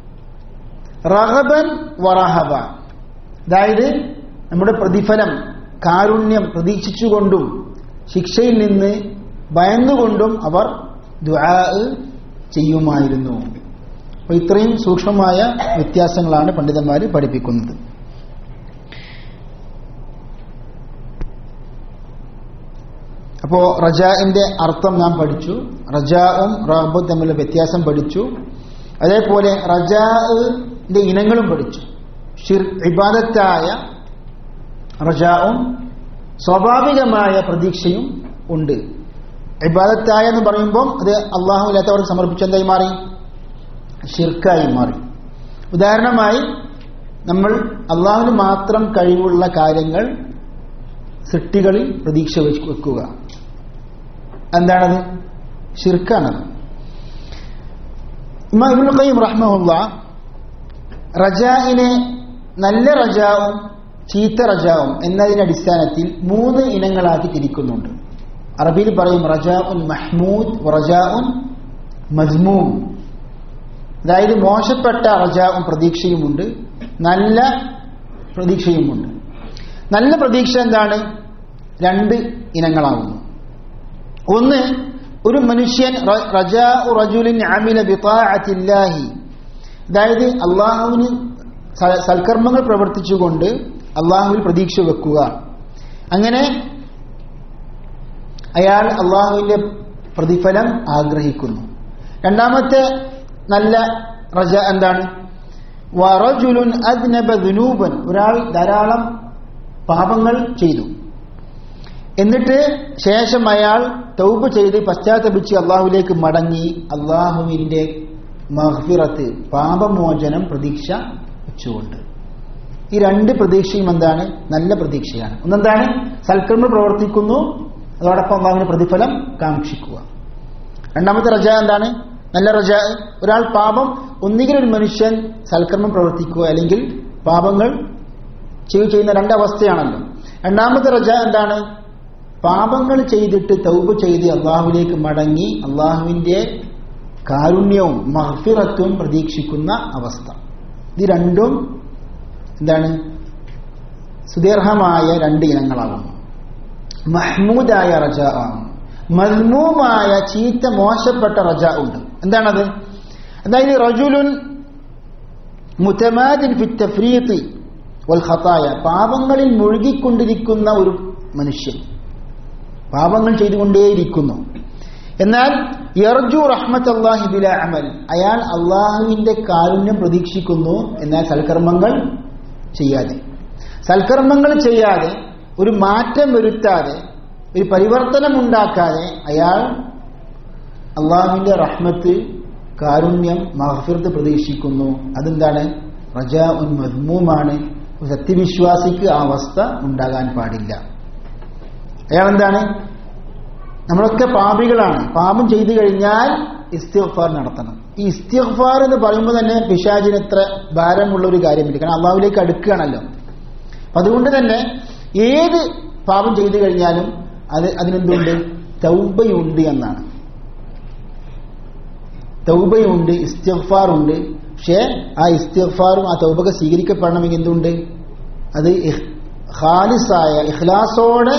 റഹബൻ വറഹബ അതായത് നമ്മുടെ പ്രതിഫലം കാരുണ്യം പ്രതീക്ഷിച്ചുകൊണ്ടും ശിക്ഷയിൽ നിന്ന് ഭയന്നുകൊണ്ടും അവർ ദുആ ചെയ്യുമായിരുന്നു അപ്പോൾ ഇത്രയും സൂക്ഷ്മമായ വ്യത്യാസങ്ങളാണ് പണ്ഡിതന്മാർ പഠിപ്പിക്കുന്നത് അപ്പോ റജാഇന്റെ അർത്ഥം നാം പഠിച്ചു റജാവും റഹബും തമ്മിലുള്ള വ്യത്യാസം പഠിച്ചു അതേപോലെ റജാഇന്റെ ഇനങ്ങളും പഠിച്ചു ഷിർ ഇബാദത്തായ റജാവും സ്വാഭാവികമായ പ്രതീക്ഷയും ഉണ്ട് ഇബാദത്തായ എന്ന് പറയുമ്പോൾ അത് അള്ളാഹു ഇല്ലാത്തവർക്ക് സമർപ്പിച്ചെന്തായി മാറി ഷിർക്കായി മാറി ഉദാഹരണമായി നമ്മൾ അള്ളാഹുവിന് മാത്രം കഴിവുള്ള കാര്യങ്ങൾ സൃഷ്ടികളിൽ പ്രതീക്ഷ വെക്കുക എന്താണത് ഷിർക്കാണത് ഇമാം ഖയ്യിം റഹ്മഹുല്ല റജാഇനെ നല്ല റജാവും ചീത്ത റജാവും എന്നതിന്റെ അടിസ്ഥാനത്തിൽ മൂന്ന് ഇനങ്ങളാക്കി തിരിക്കുന്നുണ്ട് അറബിയിൽ പറയും റജാഉൻ മഹ്മൂദ് റജാഉൻ മജ്മൂം അതായത് മോശപ്പെട്ട റജാവും പ്രതീക്ഷയുമുണ്ട് നല്ല പ്രതീക്ഷയുമുണ്ട് നല്ല പ്രതീക്ഷ എന്താണ് രണ്ട് ഇനങ്ങളാവുന്നു ഒന്ന് ഒരു മനുഷ്യൻ റജുലിൻ അമില ബിത്താഅത്തില്ലാഹി അതായത് അള്ളാഹുവിന് സൽക്കർമ്മങ്ങൾ പ്രവർത്തിച്ചുകൊണ്ട് അള്ളാഹുവിൽ പ്രതീക്ഷ വെക്കുക അങ്ങനെ അയാൾ അള്ളാഹുവിന്റെ പ്രതിഫലം ആഗ്രഹിക്കുന്നു രണ്ടാമത്തെ നല്ല റജ എന്താണ് വറജുലുൻ അദ്നബ ദുനൂബൻ ഒരാൾ ധാരാളം പാപങ്ങൾ ചെയ്തു എന്നിട്ട് ശേഷം അയാൾ തൗബ് ചെയ്ത് പശ്ചാത്തപിച്ച് അള്ളാഹുവിലേക്ക് മടങ്ങി അള്ളാഹുവിന്റെ മഹ്ഫിറത്ത് പാപമോചനം പ്രതീക്ഷ വെച്ചുകൊണ്ട് ഈ രണ്ട് പ്രതീക്ഷയും എന്താണ് നല്ല പ്രതീക്ഷയാണ് ഒന്നെന്താണ് സൽക്കർമ്മ പ്രവർത്തിക്കുന്നു അതോടൊപ്പം അള്ളാഹുവിന്റെ പ്രതിഫലം കാക്ഷിക്കുക രണ്ടാമത്തെ റജ എന്താണ് നല്ല റജ ഒരാൾ പാപം ഒന്നുകിൽ ഒരു മനുഷ്യൻ സൽക്കർമ്മം പ്രവർത്തിക്കുക അല്ലെങ്കിൽ പാപങ്ങൾ ചെയ്തു ചെയ്യുന്ന രണ്ടവസ്ഥയാണല്ലോ രണ്ടാമത്തെ റജ എന്താണ് പാപങ്ങൾ ചെയ്തിട്ട് തൗബ് ചെയ്ത് അള്ളാഹുവിലേക്ക് മടങ്ങി അള്ളാഹുവിന്റെ കാരുണ്യവും മഹ്ഫിറത്തും പ്രതീക്ഷിക്കുന്ന അവസ്ഥ ഇത് രണ്ടും എന്താണ് സുദീർഘമായ രണ്ട് ഇനങ്ങളാകുന്നു മഹ്മൂദായ റജ ആണ് മൽമൂമായ ചീത്ത മോശപ്പെട്ട റജ ഉണ്ട് എന്താണത് അതായത് റജുലുൻ മുത്തമാദിൻ ഫിത്തഫ്രീത്തി വൽ ഖത്തായ പാപങ്ങളിൽ മുഴുകിക്കൊണ്ടിരിക്കുന്ന ഒരു മനുഷ്യൻ പാപങ്ങൾ ചെയ്തുകൊണ്ടേയിരിക്കുന്നു എന്നാൽ യർജു റഹ്മത്ത് അള്ളാഹി ബില അമൽ അയാൾ അള്ളാഹുവിന്റെ കാരുണ്യം പ്രതീക്ഷിക്കുന്നു എന്നാൽ സൽക്കർമ്മങ്ങൾ ചെയ്യാതെ സൽക്കർമ്മങ്ങൾ ചെയ്യാതെ ഒരു മാറ്റം വരുത്താതെ ഒരു പരിവർത്തനം ഉണ്ടാക്കാതെ അയാൾ അള്ളാഹുവിന്റെ റഹ്മത്ത് കാരുണ്യം മഹഫിർത്ത് പ്രതീക്ഷിക്കുന്നു അതെന്താണ് റജാ ഉൻ മദ്മൂമാണ് ഒരു സത്യവിശ്വാസിക്ക് ആ അവസ്ഥ ഉണ്ടാകാൻ പാടില്ല അയാൾ എന്താണ് നമ്മളൊക്കെ പാപികളാണ് പാപം ചെയ്തു കഴിഞ്ഞാൽ ഇസ്തിഗ്ഫാർ നടത്തണം ഈ ഇസ്തിഗ്ഫാർ എന്ന് പറയുമ്പോൾ തന്നെ പിശാചിന് എത്ര ഭാരമുള്ള ഒരു കാര്യമില്ല കാരണം അള്ളാഹുലേക്ക് അടുക്കുകയാണല്ലോ അപ്പൊ അതുകൊണ്ട് തന്നെ ഏത് പാപം ചെയ്തു കഴിഞ്ഞാലും അത് അതിനെന്തുണ്ട് തൗബയുണ്ട് എന്നാണ് തൗബയുണ്ട് ഇസ്തിഗ്ഫാർ ഉണ്ട് പക്ഷേ ആ ഇസ്തിഗ്ഫാറും ആ തൗബക സ്വീകരിക്കപ്പെടണമെങ്കിൽ എന്തുണ്ട് അത് ഇഹ്- ഖാലിസായ ഇഖ്ലാസോടെ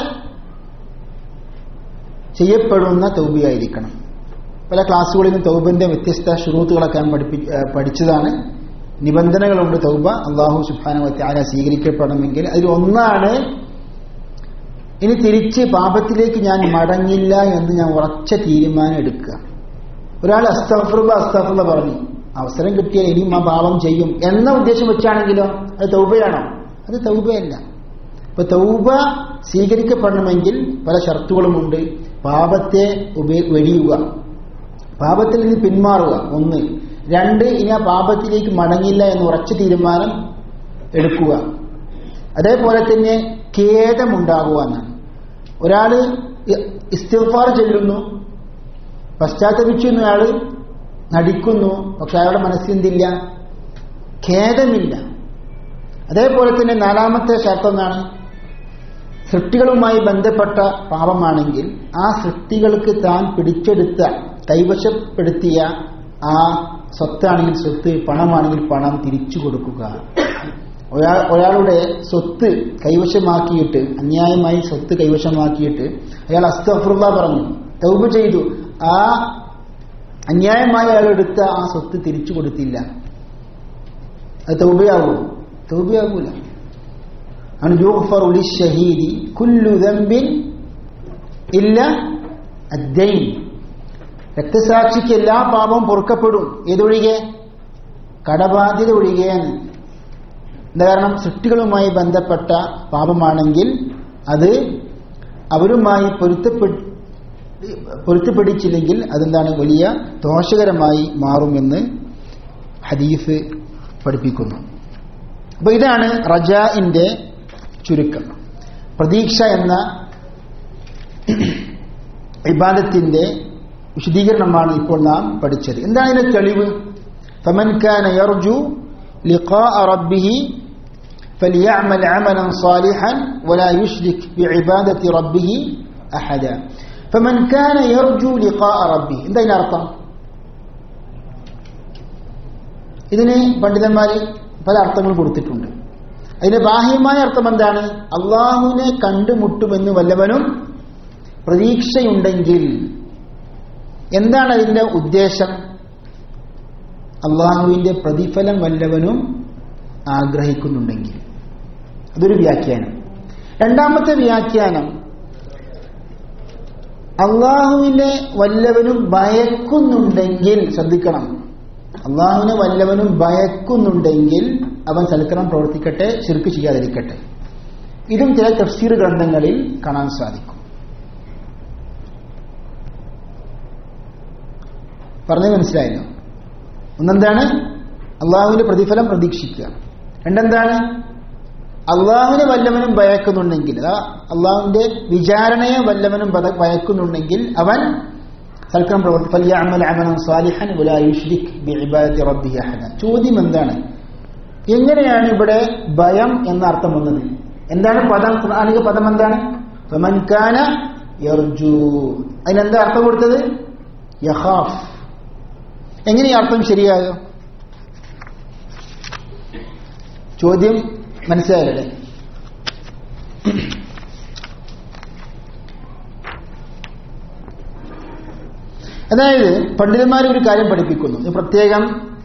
ചെയ്യപ്പെടുന്ന തൗബയായിരിക്കണം പല ക്ലാസ്സുകളിലും തൗബന്റെ വ്യത്യസ്ത ഷുറൂത്തുകളൊക്കെ ഞാൻ പഠിപ്പി ഏഹ് പഠിച്ചതാണ് നിബന്ധനകളുണ്ട് തൗബ അള്ളാഹു സുബാനുവത്തി ആല സ്വീകരിക്കപ്പെടണമെങ്കിൽ അതിൽ ഒന്നാണ് ഇനി തിരിച്ച് പാപത്തിലേക്ക് ഞാൻ മടങ്ങില്ല എന്ന് ഞാൻ ഉറച്ച തീരുമാനം എടുക്കുക ഒരാൾ അസ്തഫറുള്ള അസ്തഫറുള്ള പറഞ്ഞു അവസരം കിട്ടിയാൽ ഇനിയും ആ പാപം ചെയ്യും എന്ന ഉദ്ദേശം വെച്ചാണെങ്കിലോ അത് തൗബയാണോ അത് തൗബയല്ല ഇപ്പൊ തൗബ സ്വീകരിക്കപ്പെടണമെങ്കിൽ പല ഷർത്തുകളുമുണ്ട് പാപത്തെ ഉപ- വെടിയുക പാപത്തിൽ നിന്ന് പിന്മാറുക ഒന്ന് രണ്ട് ഇനി ആ പാപത്തിലേക്ക് മടങ്ങില്ല എന്ന് ഉറച്ച തീരുമാനം എടുക്കുക അതേപോലെ തന്നെ ഖേദമുണ്ടാകുക എന്നാണ് ഒരാള് ഇ- ഇസ്തിഗ്ഫാർ ചെല്ലുന്നു പശ്ചാത്തപിച്ചു എന്നയാള് നടിക്കുന്നു പക്ഷെ അയാളുടെ മനസ്സിന്തില്ല ഖേദമില്ല അതേപോലെ തന്നെ നാലാമത്തെ ശർത്തം എന്നാണ് സൃഷ്ടികളുമായി ബന്ധപ്പെട്ട പാപമാണെങ്കിൽ ആ സൃഷ്ടികൾക്ക് താൻ പിടിച്ചെടുത്ത കൈവശപ്പെടുത്തിയ ആ സ്വത്താണെങ്കിൽ സ്വത്ത് പണമാണെങ്കിൽ പണം തിരിച്ചു കൊടുക്കുക ഒരാൾ ഒരാളുടെ സ്വത്ത് കൈവശമാക്കിയിട്ട് അന്യായമായി സ്വത്ത് കൈവശമാക്കിയിട്ട് അയാൾ അസ്തഫുള്ള പറഞ്ഞു തൗബ ചെയ്തു ആ അന്യായമായി അയാൾ എടുത്ത ആ സ്വത്ത് തിരിച്ചു കൊടുത്തില്ല അത് തൗബയാകൂ തൗബയാകൂല ആണ് യൂഗ്ഫറു ലിശ്ശഹീദി കുല്ലു ദംബിൻ ഇല്ല അദ്ദൈൻ രക്തസാക്ഷിക്ക് എല്ലാ പാപവും പൊറുക്കപ്പെടും ഏതൊഴികെ കടബാധ്യത ഒഴികെയാണ് എന്താ കാരണം സൃഷ്ടികളുമായി ബന്ധപ്പെട്ട പാപമാണെങ്കിൽ അത് അവരുമായി പൊരുത്തപ്പെട്ട് പൊരുത്തപ്പെടിച്ചില്ലെങ്കിൽ അതെന്താണ് വലിയ ദോഷകരമായി മാറുമെന്ന് ഹദീഫ് പഠിപ്പിക്കുന്നു അപ്പൊ ഇതാണ് റജാഇന്റെ ചുരുക്കം പ്രതീക്ഷ എന്ന ഇബാദത്തിന്റെ വിശദീകരണമാണ് ഇപ്പോൾ നാം പഠിച്ചത് എന്താണ് ഇതിന്റെ തെളിവ് فمن كان يرجو لقاء ربه فليعمل عملا صالحا ولا يشرك بعبادة ربه أحدا فمن كان يرجو لقاء ربه എന്താ ഇതിന്റെ അർത്ഥം ഇതിന് പണ്ഡിതന്മാർ പല അർത്ഥങ്ങൾ കൊടുത്തിട്ടുണ്ട് അതിന്റെ ബാഹ്യമായ അർത്ഥം എന്താണ് അള്ളാഹുവിനെ കണ്ടുമുട്ടുമെന്ന് വല്ലവനും പ്രതീക്ഷയുണ്ടെങ്കിൽ എന്താണ് അതിന്റെ ഉദ്ദേശം അള്ളാഹുവിന്റെ പ്രതിഫലം വല്ലവനും ആഗ്രഹിക്കുന്നുണ്ടെങ്കിൽ അതൊരു വ്യാഖ്യാനം രണ്ടാമത്തെ വ്യാഖ്യാനം അള്ളാഹുവിനെ വല്ലവനും ഭയക്കുന്നുണ്ടെങ്കിൽ ശ്രദ്ധിക്കണം അള്ളാഹുവിനെ വല്ലവനും ഭയക്കുന്നുണ്ടെങ്കിൽ അവൻ സൽക്കരം പ്രവർത്തിക്കട്ടെ ശിർക്ക് ചെയ്യാതിരിക്കട്ടെ ഇതും ചില തഫ്സീർ ഗ്രന്ഥങ്ങളിൽ കാണാൻ സാധിക്കും പറഞ്ഞു മനസ്സിലായല്ലോ ഒന്നെന്താണ് അള്ളാഹുവിന്റെ പ്രതിഫലം പ്രതീക്ഷിക്കുക രണ്ടെന്താണ് അള്ളാഹുവിനെ വല്ലവനും ഭയക്കുന്നുണ്ടെങ്കിൽ അതാ അള്ളാഹുവിന്റെ വിചാരണയെ വല്ലവനും ഭത- ഭയക്കുന്നുണ്ടെങ്കിൽ അവൻ സൽക്രം പ്രവർത്തി ഫലിയഅമൽ അമലൻ സാലിഹൻ വലാ യുശ്രിക് ബിഇബാദത്തി റബ്ബിഹി അഹദ ചോദ്യം എന്താണ് എങ്ങനെയാണ് ഇവിടെ ഭയം എന്ന അർത്ഥം വന്നത് എന്താണ് പദം ഖുർആനിക പദം എന്താണ് ഫമൻ കാന യർജു അതിനെന്താ അർത്ഥം കൊടുത്തത് യഖാഫ് എങ്ങനെ ഈ അർത്ഥം ശരിയാകുക ചോദ്യം മനസ്സിലായല്ലേ അതായത് പണ്ഡിതന്മാർ ഒരു കാര്യം പഠിപ്പിക്കുന്നു ഇത് പ്രത്യേകം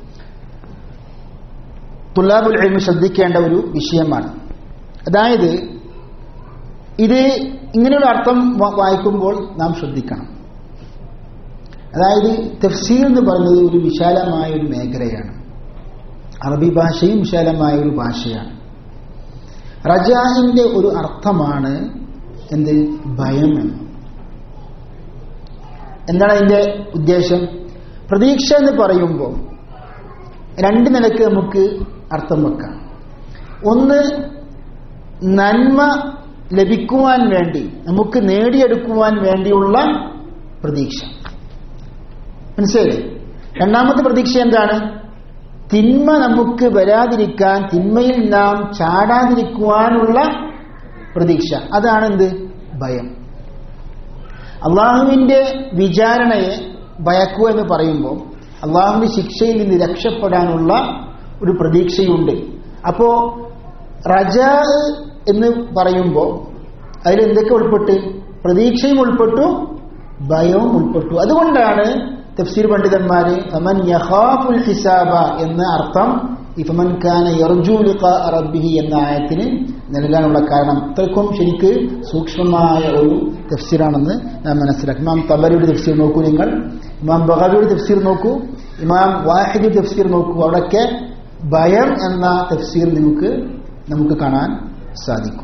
തുല്ലാബുൽ എൽമി ശ്രദ്ധിക്കേണ്ട ഒരു വിഷയമാണ് അതായത് ഇത് ഇങ്ങനെയുള്ള അർത്ഥം വ- വായിക്കുമ്പോൾ നാം ശ്രദ്ധിക്കണം അതായത് തഫ്സീർ എന്ന് പറയുന്നത് ഒരു വിശാലമായ ഒരു മേഖലയാണ് അറബി ഭാഷയും വിശാലമായ ഒരു ഭാഷയാണ് റജാഇന്റെ ഒരു അർത്ഥമാണ് എന്ത് ഭയം എന്ന് എന്താണ് അതിന്റെ ഉദ്ദേശം പ്രതീക്ഷ എന്ന് പറയുമ്പോൾ രണ്ട് നിലക്ക് നമുക്ക് അർത്ഥം വെക്കാം ഒന്ന് നന്മ ലഭിക്കുവാൻ വേണ്ടി നമുക്ക് നേടിയെടുക്കുവാൻ വേണ്ടിയുള്ള പ്രതീക്ഷ മനസ്സിലായി രണ്ടാമത്തെ പ്രതീക്ഷ എന്താണ് തിന്മ നമുക്ക് വരാതിരിക്കാൻ തിന്മയിൽ നാം ചാടാതിരിക്കുവാനുള്ള പ്രതീക്ഷ അതാണ് എന്ത് ഭയം അള്ളാഹുവിന്റെ വിചാരണയെ ഭയക്കുക എന്ന് പറയുമ്പോൾ അള്ളാഹുവിന്റെ ശിക്ഷയിൽ നിന്ന് രക്ഷപ്പെടാനുള്ള ഒരു പ്രതീക്ഷയുണ്ട് അപ്പോ റജ എന്ന് പറയുമ്പോൾ അതിൽ എന്തൊക്കെ ഉൾപ്പെട്ട് പ്രതീക്ഷയും ഉൾപ്പെട്ടു ഭയവും ഉൾപ്പെട്ടു അതുകൊണ്ടാണ് തഫ്സീർ പണ്ഡിതന്മാര് ഫമൻ യഖാഫുൽ ഹിസാബ എന്ന അർത്ഥം ഈ ഫമൻ ഖാന യർജു ലിഖാ റബ്ബിഹി എന്ന ആയത്തിന് നൽകാനുള്ള കാരണം അത്രയ്ക്കും ശരിക്ക് സൂക്ഷ്മമായ ഒരു തഫ്സീറാണെന്ന് ഞാൻ മനസ്സിലാക്കി ഇമാം തബരിയുടെ തഫ്സീർ നോക്കൂ നിങ്ങൾ ഇമാം ബഹബിയുടെ തഫ്സീർ നോക്കൂ ഇമാം വാഹിദ് തഫ്സീർ നോക്കൂ അവിടെയൊക്കെ ഭയം എന്ന തഫ്സീർ നിങ്ങൾക്ക് നമുക്ക് കാണാൻ സാധിക്കും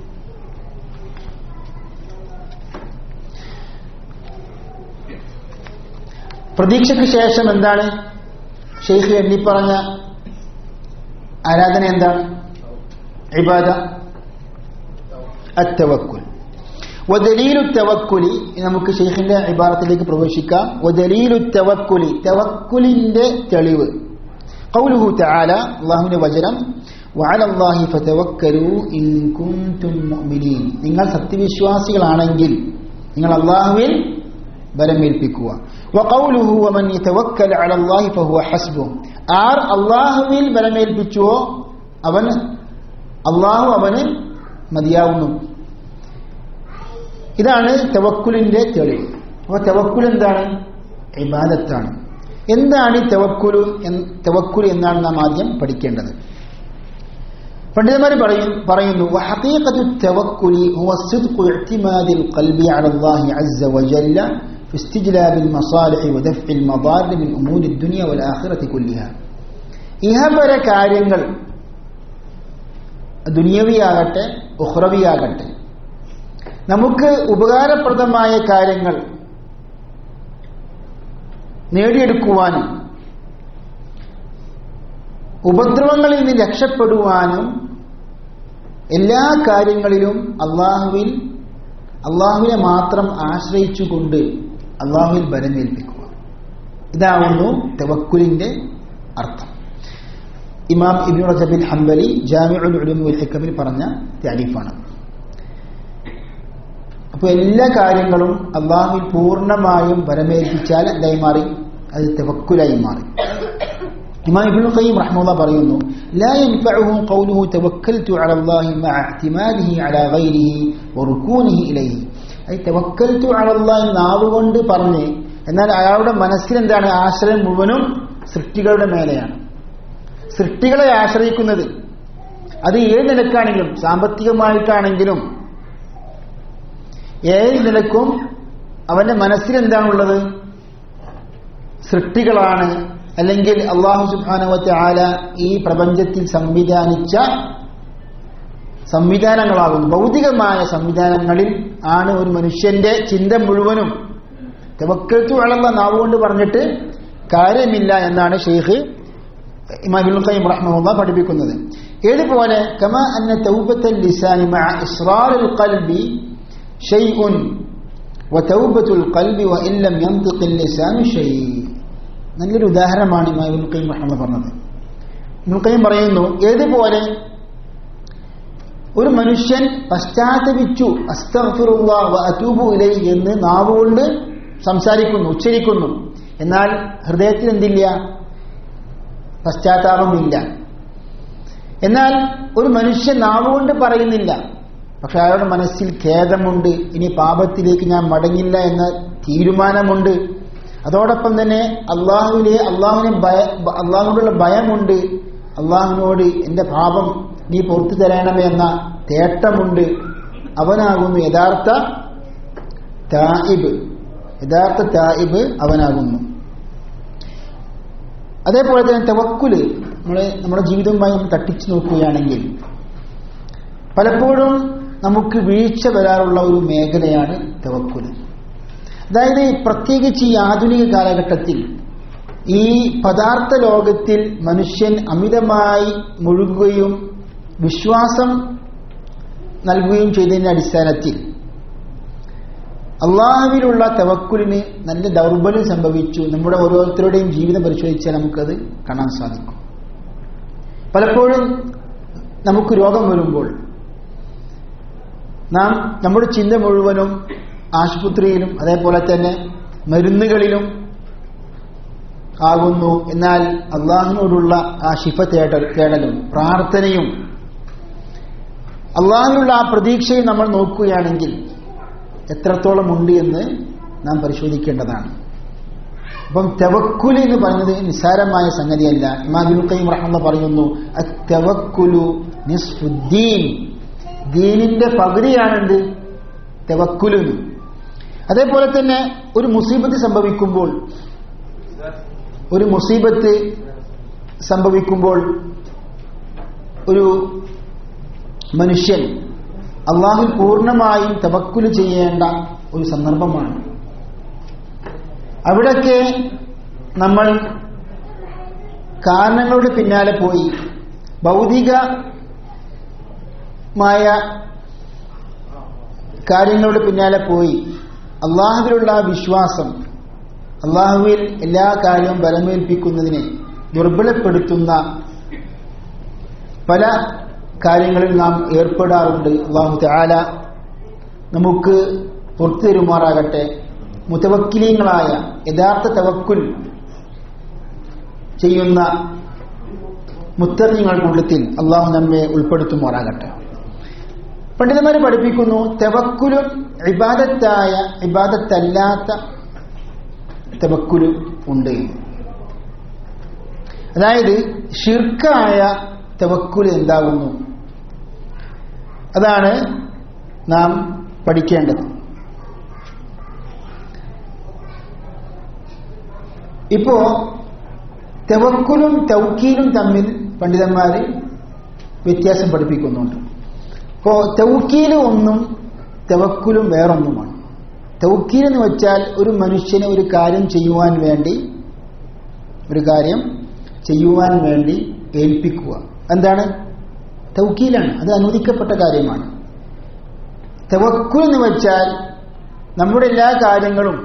പ്രതീക്ഷയ്ക്ക് ശേഷം എന്താണ് ഷെയ്ഖ് എണ്ണിപ്പറഞ്ഞ ആരാധന എന്താണ് ഇബാദ അത്തവക്കുൽ വദലീലു തവക്കുലി നമുക്ക് ഷെയ്ഖിന്റെ ഇബാറത്തിലേക്ക് പ്രവേശിക്കാം വദലീലു തവക്കുലി തവക്കുലിന്റെ തെളിവ് قوله تعالى അള്ളാഹുവിന്റെ വചനം وعلى الله فتوكلوا إن كنتم مؤمنين നിങ്ങൾ സത്യവിശ്വാസികളാണെങ്കിൽ നിങ്ങൾ അള്ളാഹുവിൽ ബലമേൽപ്പിക്കുക وقوله ومن يتوكل على الله فهو حسبه ആർ അള്ളാഹുവിൽ ബലമേൽപ്പിച്ചുവോ അവൻ അള്ളാഹു അവന് മതിയാവുന്നു ഇതാണ് തവക്കുലിന്റെ തെളിവ് അപ്പൊ തവക്കുൽ എന്താണ് ഇബാദത്താണ് എന്താണ് ഈ തവക്കുലു തവക്കുൽ എന്നാണ് നാം ആദ്യം പഠിക്കേണ്ടത് പണ്ഡിതന്മാർ പറയും പറയുന്നു وحقيقة التوكل هو صدق اعتماد القلب على الله عز وجل في استجلاب المصالح ودفع المضار من أمور الدنيا والآخرة كلها ഇഹപര കാര്യങ്ങൾ ദുനിയവിയാകട്ടെ ഉഹ്റവിയാകട്ടെ നമുക്ക് ഉപകാരപ്രദമായ കാര്യങ്ങൾ നേടിയെടുക്കുവാനും ഉപദ്രവങ്ങളിൽ നിന്ന് രക്ഷപ്പെടുവാനും എല്ലാ കാര്യങ്ങളിലും അള്ളാഹുവിൽ അള്ളാഹുവിനെ മാത്രം ആശ്രയിച്ചുകൊണ്ട് അള്ളാഹുവിൽ ബലമേൽപ്പിക്കുക ഇതാവുന്നു തവക്കുലിന്റെ അർത്ഥം ഇമാം ഇബിൻ റജബിൻ ഹംബലി ജാമിഉൽ ഉലൂം വൽ ഹിക്കമിൽ പറഞ്ഞ താരീഫാണ് അപ്പോൾ എല്ലാ കാര്യങ്ങളും അള്ളാഹുവിൽ പൂർണ്ണമായും ബലമേൽപ്പിച്ചാൽ എന്തായി മാറി അത് തവക്കുലായി മാറി ഇമാം ഇബ്നുൽ ഖയ്യിം റഹ്മത്തുള്ളാ പറയുന്നു لا ينفعه قوله توكلت على الله مع اعتماده على غيره وركونه إليه أي توكلت على الله നാവുകൊണ്ട് പറഞ്ഞ് എന്നാൽ അയാളുടെ മനസ്സിൽ എന്താണ് ആശ്രയം മുഴുവനും സൃഷ്ടികളുടെ മേലെയാണ് സൃഷ്ടികളെ ആശ്രയിക്കുന്നത് അത് ഏത് നിലക്കാണെങ്കിലും സാമ്പത്തികമായിട്ടാണെങ്കിലും ഏത് നിലക്കും അവന്റെ മനസ്സിൽ എന്താണുള്ളത് സൃഷ്ടികളാണ് അല്ലെങ്കിൽ അള്ളാഹു സുബാനുവത്തെ ആല ഈ പ്രപഞ്ചത്തിൽ സംവിധാനിച്ച സംവിധാനങ്ങളാകുന്നു ഭൗതികമായ സംവിധാനങ്ങളിൽ ആണ് ഒരു മനുഷ്യന്റെ ചിന്ത മുഴുവനും തെവക്കത്തു വളർന്ന നാവുകൊണ്ട് പറഞ്ഞിട്ട് കാര്യമില്ല എന്നാണ് ഷെയ്ഖ് ഇമാമുൽ ഖയ്യിം റഹ്മഹുള്ള പഠിപ്പിക്കുന്നത് ഏതുപോലെ കമ അന്ന തൗബത്തൽ ലിസാനി മഅ ഇസ്റാറിൽ ഖൽബി ഷൈഉൻ വതൗബത്തുൽ ഖൽബി വഇൻ ലം യൻതിഖിൽ ലിസാനു ഷൈ നല്ലൊരു ഉദാഹരണമാണ് ഇമാമുൽ ഖയ്യിം റഹ്മഹുള്ള പറഞ്ഞത് ഇബ്നുൽ ഖയ്യിം പറയുന്നു ഏതുപോലെ ഒരു മനുഷ്യൻ പശ്ചാത്തപിച്ചു അസ്തഗ്ഫിറുല്ലാ വ അതൂബു ഇലൈഹി എന്ന് നാവുകൊണ്ട് സംസാരിക്കുന്നു ഉച്ചരിക്കുന്നു എന്നാൽ ഹൃദയത്തിൽ എന്തില്ല പശ്ചാത്താപമില്ല എന്നാൽ ഒരു മനുഷ്യൻ നാവുകൊണ്ട് പറയുന്നില്ല പക്ഷെ അയാളുടെ മനസ്സിൽ ഖേദമുണ്ട് ഇനി പാപത്തിലേക്ക് ഞാൻ മടങ്ങില്ല എന്ന തീരുമാനമുണ്ട് അതോടൊപ്പം തന്നെ അള്ളാഹുവിനെ അള്ളാഹുവിനെ ഭയ അള്ളാഹുവിനുള്ള ഭയമുണ്ട് അള്ളാഹുവിനോട് എന്റെ പാപം നീ പുറത്തു തരണമേ എന്ന തേട്ടമുണ്ട് അവനാകുന്നു യഥാർത്ഥ തായിബ് യഥാർത്ഥ തായിബ് അവനാകുന്നു അതേപോലെ തന്നെ തവക്കുല് നമ്മൾ നമ്മുടെ ജീവിതവുമായി നമ്മൾ തട്ടിച്ചു നോക്കുകയാണെങ്കിൽ പലപ്പോഴും നമുക്ക് വീഴ്ച വരാറുള്ള ഒരു മേഖലയാണ് തവക്കുല് അതായത് പ്രത്യേകിച്ച് ഈ ആധുനിക കാലഘട്ടത്തിൽ ഈ പദാർത്ഥ ലോകത്തിൽ മനുഷ്യൻ അമിതമായി മുഴുകുകയും വിശ്വാസം നൽകുകയും ചെയ്തതിന്റെ അടിസ്ഥാനത്തിൽ അള്ളാഹുവിലുള്ള തവക്കുലിന് നല്ല ദൗർബല്യം സംഭവിച്ചു നമ്മുടെ ഓരോരുത്തരുടെയും ജീവിതം പരിശോധിച്ചാൽ നമുക്കത് കാണാൻ സാധിക്കും പലപ്പോഴും നമുക്ക് രോഗം വരുമ്പോൾ നാം നമ്മുടെ ചിന്ത മുഴുവനും ആശുപത്രിയിലും അതേപോലെ തന്നെ മരുന്നുകളിലും ആകുന്നു എന്നാൽ അള്ളാഹിനോടുള്ള ആ ശിഫ തേടൽ തേടലും പ്രാർത്ഥനയും അള്ളാഹിനുള്ള ആ പ്രതീക്ഷയും നമ്മൾ നോക്കുകയാണെങ്കിൽ എത്രത്തോളം ഉണ്ട് എന്ന് നാം പരിശോധിക്കേണ്ടതാണ് അപ്പം തെവക്കുല് എന്ന് പറയുന്നത് നിസ്സാരമായ സംഗതിയല്ല ഇമാബിൻ ഖയ്യിം റഹ്മ പറയുന്നു അത്തവക്കുലു നിസ്ഫുദ്ദീൻ ദീനിന്റെ പകുതിയാണെന്ത് തെവക്കുലു അതേപോലെ തന്നെ ഒരു മുസീബത്ത് സംഭവിക്കുമ്പോൾ ഒരു മുസീബത്ത് സംഭവിക്കുമ്പോൾ ഒരു മനുഷ്യൻ അള്ളാഹുൽ പൂർണ്ണമായും തവക്കുല് ചെയ്യേണ്ട ഒരു സന്ദർഭമാണ് അവിടൊക്കെ നമ്മൾ കാരണങ്ങളുടെ പിന്നാലെ പോയി ഭൗതികമായ കാര്യങ്ങളുടെ പിന്നാലെ പോയി അള്ളാഹുവിലുള്ള വിശ്വാസം അള്ളാഹുവിൽ എല്ലാ കാര്യവും ബലമേൽപ്പിക്കുന്നതിനെ ദുർബലപ്പെടുത്തുന്ന പല കാര്യങ്ങളിൽ നാം ഏർപ്പെടാറുണ്ട് അള്ളാഹു താല നമുക്ക് പുറത്തു തരുമാറാകട്ടെ മുത്തവക്കിലീങ്ങളായ യഥാർത്ഥ തവക്കുൽ ചെയ്യുന്ന മുത്തറിഞ്ഞങ്ങളുടെ കൂട്ടത്തിൽ അള്ളാഹു നമ്മെ ഉൾപ്പെടുത്തുമാറാകട്ടെ പണ്ഡിതന്മാർ പഠിപ്പിക്കുന്നു തെവക്കുലും ഇബാദത്തായ ഇബാദത്തല്ലാത്ത തെവക്കുലും ഉണ്ട് അതായത് ഷിർക്കായ തെവക്കുൽ എന്താകുന്നു അതാണ് നാം പഠിക്കേണ്ടത് ഇപ്പോ തെവക്കുലും തൗക്കീലും തമ്മിൽ പണ്ഡിതന്മാര് വ്യത്യാസം പഠിപ്പിക്കുന്നുണ്ട് ഇപ്പോ തൗക്കീല് ഒന്നും തെവക്കുലും വേറൊന്നുമാണ് തൗക്കീൽ എന്ന് വെച്ചാൽ ഒരു മനുഷ്യനെ ഒരു കാര്യം ചെയ്യുവാൻ വേണ്ടി ഒരു കാര്യം ചെയ്യുവാൻ വേണ്ടി ഏൽപ്പിക്കുക എന്താണ് തൗക്കീലാണ് അത് അനുവദിക്കപ്പെട്ട കാര്യമാണ് തവക്കുൽ എന്ന് വെച്ചാൽ നമ്മുടെ എല്ലാ കാര്യങ്ങളും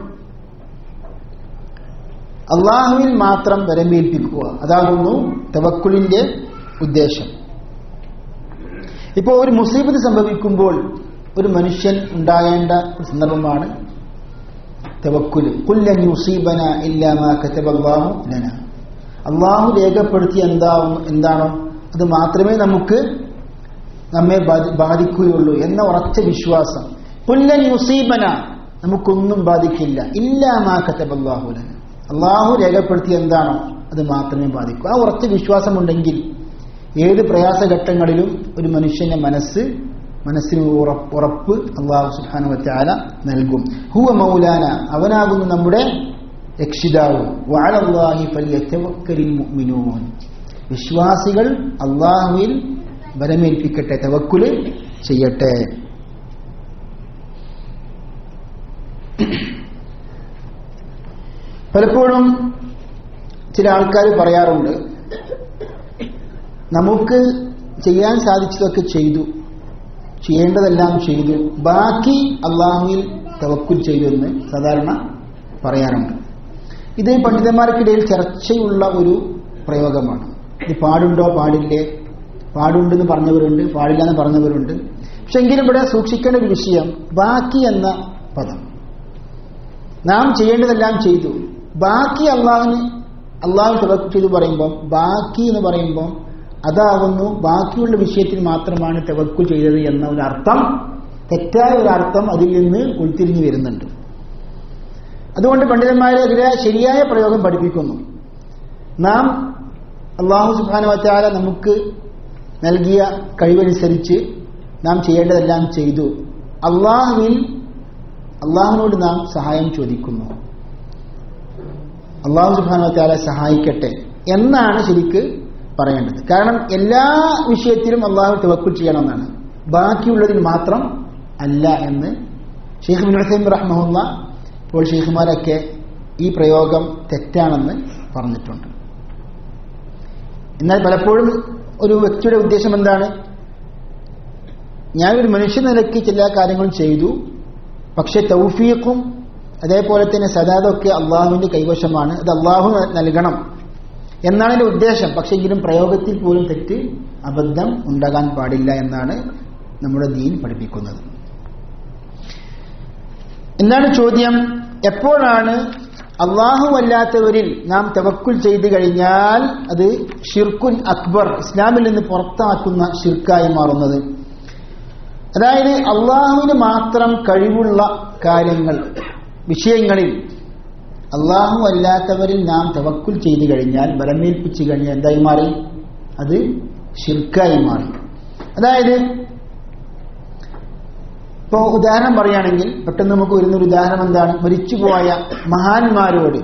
അള്ളാഹുവിൽ മാത്രം വരമേൽപ്പിക്കുക അതാകുന്നു തവക്കുലിന്റെ ഉദ്ദേശം ഇപ്പോൾ ഒരു മുസീബത്ത് സംഭവിക്കുമ്പോൾ ഒരു മനുഷ്യൻ ഉണ്ടാകേണ്ട ഒരു സന്ദർഭമാണ് തവക്കുല് കുല്ലൻ യുസീബന ഇല്ലാമാ കതബല്ലാഹു ലന അള്ളാഹു രേഖപ്പെടുത്തിയ എന്താവും എന്താണോ അത് മാത്രമേ നമുക്ക് നമ്മെ ബാധിക്കുകയുള്ളൂ എന്ന ഉറച്ച വിശ്വാസം കുല്ലൻ യുസീബന നമുക്കൊന്നും ബാധിക്കില്ല ഇല്ലാമാ കതബല്ലാഹു ലന അള്ളാഹു രേഖപ്പെടുത്തിയ എന്താണോ അത് മാത്രമേ ബാധിക്കൂ ആ ഉറച്ച വിശ്വാസമുണ്ടെങ്കിൽ ഏത് പ്രയാസഘട്ടങ്ങളിലും ഒരു മനുഷ്യന്റെ മനസ്സ് മനസ്സിന് ഉറപ്പ് അള്ളാഹു സുഹാനു വറ്റാല നൽകും ഹുവ മൗലാന അവനാകുന്നു നമ്മുടെ രക്ഷിതാവ് വാഴല്ലാഹി ഫലിയത്തവക്കരിൽ മുഅ്മിനൂൻ വിശ്വാസികൾ അള്ളാഹുവിൽ ബലമേൽപ്പിക്കട്ടെ തവക്കുല് ചെയ്യട്ടെ പലപ്പോഴും ചില ആൾക്കാർ പറയാറുണ്ട് നമുക്ക് ചെയ്യാൻ സാധിച്ചതൊക്കെ ചെയ്തു ചെയ്യേണ്ടതെല്ലാം ചെയ്തു ബാക്കി അള്ളാഹുവിൽ തവക്കുൽ ചെയ്തു എന്ന് സാധാരണ പറയാറുണ്ട് ഇത് പണ്ഡിതന്മാർക്കിടയിൽ ചർച്ചയുള്ള ഒരു പ്രയോഗമാണ് ഇത് പാടുണ്ടോ പാടില്ലേ പാടുണ്ടെന്ന് പറഞ്ഞവരുണ്ട് പാടില്ല എന്ന് പറഞ്ഞവരുണ്ട് പക്ഷെ എങ്കിലും ഇവിടെ സൂക്ഷിക്കേണ്ട ഒരു വിഷയം ബാക്കി എന്ന പദം നാം ചെയ്യേണ്ടതെല്ലാം ചെയ്തു ബാക്കി അള്ളാഹുവിന് അള്ളാഹു തവക്ക് ചെയ്തു പറയുമ്പോൾ ബാക്കി എന്ന് പറയുമ്പോൾ അതാകുന്നു ബാക്കിയുള്ള വിഷയത്തിൽ മാത്രമാണ് തവക്കു ചെയ്തത് എന്ന ഒരു അർത്ഥം തെറ്റായ ഒരു അർത്ഥം അതിൽ നിന്ന് ഉൾത്തിരിഞ്ഞു വരുന്നുണ്ട് അതുകൊണ്ട് പണ്ഡിതന്മാരെ അതിലെ ശരിയായ പ്രയോഗം പഠിപ്പിക്കുന്നു നാം അള്ളാഹു സുബാനുവറ്റാല നമുക്ക് നൽകിയ കഴിവനുസരിച്ച് നാം ചെയ്യേണ്ടതെല്ലാം ചെയ്തു അള്ളാഹുവിൽ അള്ളാഹുവിനോട് നാം സഹായം ചോദിക്കുന്നു അള്ളാഹു സുബാനുവത്താലെ സഹായിക്കട്ടെ എന്നാണ് ശരിക്ക് പറയേണ്ടത് കാരണം എല്ലാ വിഷയത്തിലും അള്ളാഹു തവക്കുൽ ചെയ്യണമെന്നാണ് ബാക്കിയുള്ളതിൽ മാത്രം അല്ല എന്ന് ഷെയ്ഖ് ബിൻ ഹുസൈൻ റഹ്മുല്ല ഇപ്പോൾ ഷെയ്ഖുമാരൊക്കെ ഈ പ്രയോഗം തെറ്റാണെന്ന് പറഞ്ഞിട്ടുണ്ട് എന്നാൽ പലപ്പോഴും ഒരു വ്യക്തിയുടെ ഉദ്ദേശം എന്താണ് ഞാനൊരു മനുഷ്യ നിലയ്ക്ക് ചില കാര്യങ്ങളും ചെയ്തു പക്ഷെ തൗഫീഖും അതേപോലെ തന്നെ സദാദൊക്കെ അള്ളാഹുവിന്റെ കൈവശമാണ് അത് അള്ളാഹു നൽകണം എന്നാണ് എൻ്റെ ഉദ്ദേശം പക്ഷെ എങ്കിലും പ്രയോഗത്തിൽ പോലും തെറ്റ് അബദ്ധം ഉണ്ടാകാൻ പാടില്ല എന്നാണ് നമ്മുടെ ദീൻ പഠിപ്പിക്കുന്നത് എന്താണ് ചോദ്യം എപ്പോഴാണ് അള്ളാഹു അല്ലാത്തവരിൽ നാം തവക്കുൽ ചെയ്തു കഴിഞ്ഞാൽ അത് ഷിർക്കുൻ അക്ബർ ഇസ്ലാമിൽ നിന്ന് പുറത്താക്കുന്ന ഷിർക്കായി മാറുന്നത് അതായത് അള്ളാഹുവിന് മാത്രം കഴിവുള്ള കാര്യങ്ങൾ വിഷയങ്ങളിൽ അള്ളാഹു അല്ലാത്തവരിൽ നാം തവക്കുൽ ചെയ്തു കഴിഞ്ഞാൽ ബലമേൽപ്പിച്ചു കഴിഞ്ഞാൽ എന്തായി മാറി അത് ഷിർക്കായി മാറി അതായത് ഇപ്പോ ഉദാഹരണം പറയുകയാണെങ്കിൽ പെട്ടെന്ന് നമുക്ക് വരുന്നൊരു ഉദാഹരണം എന്താണ് മരിച്ചുപോയ മഹാന്മാരോട്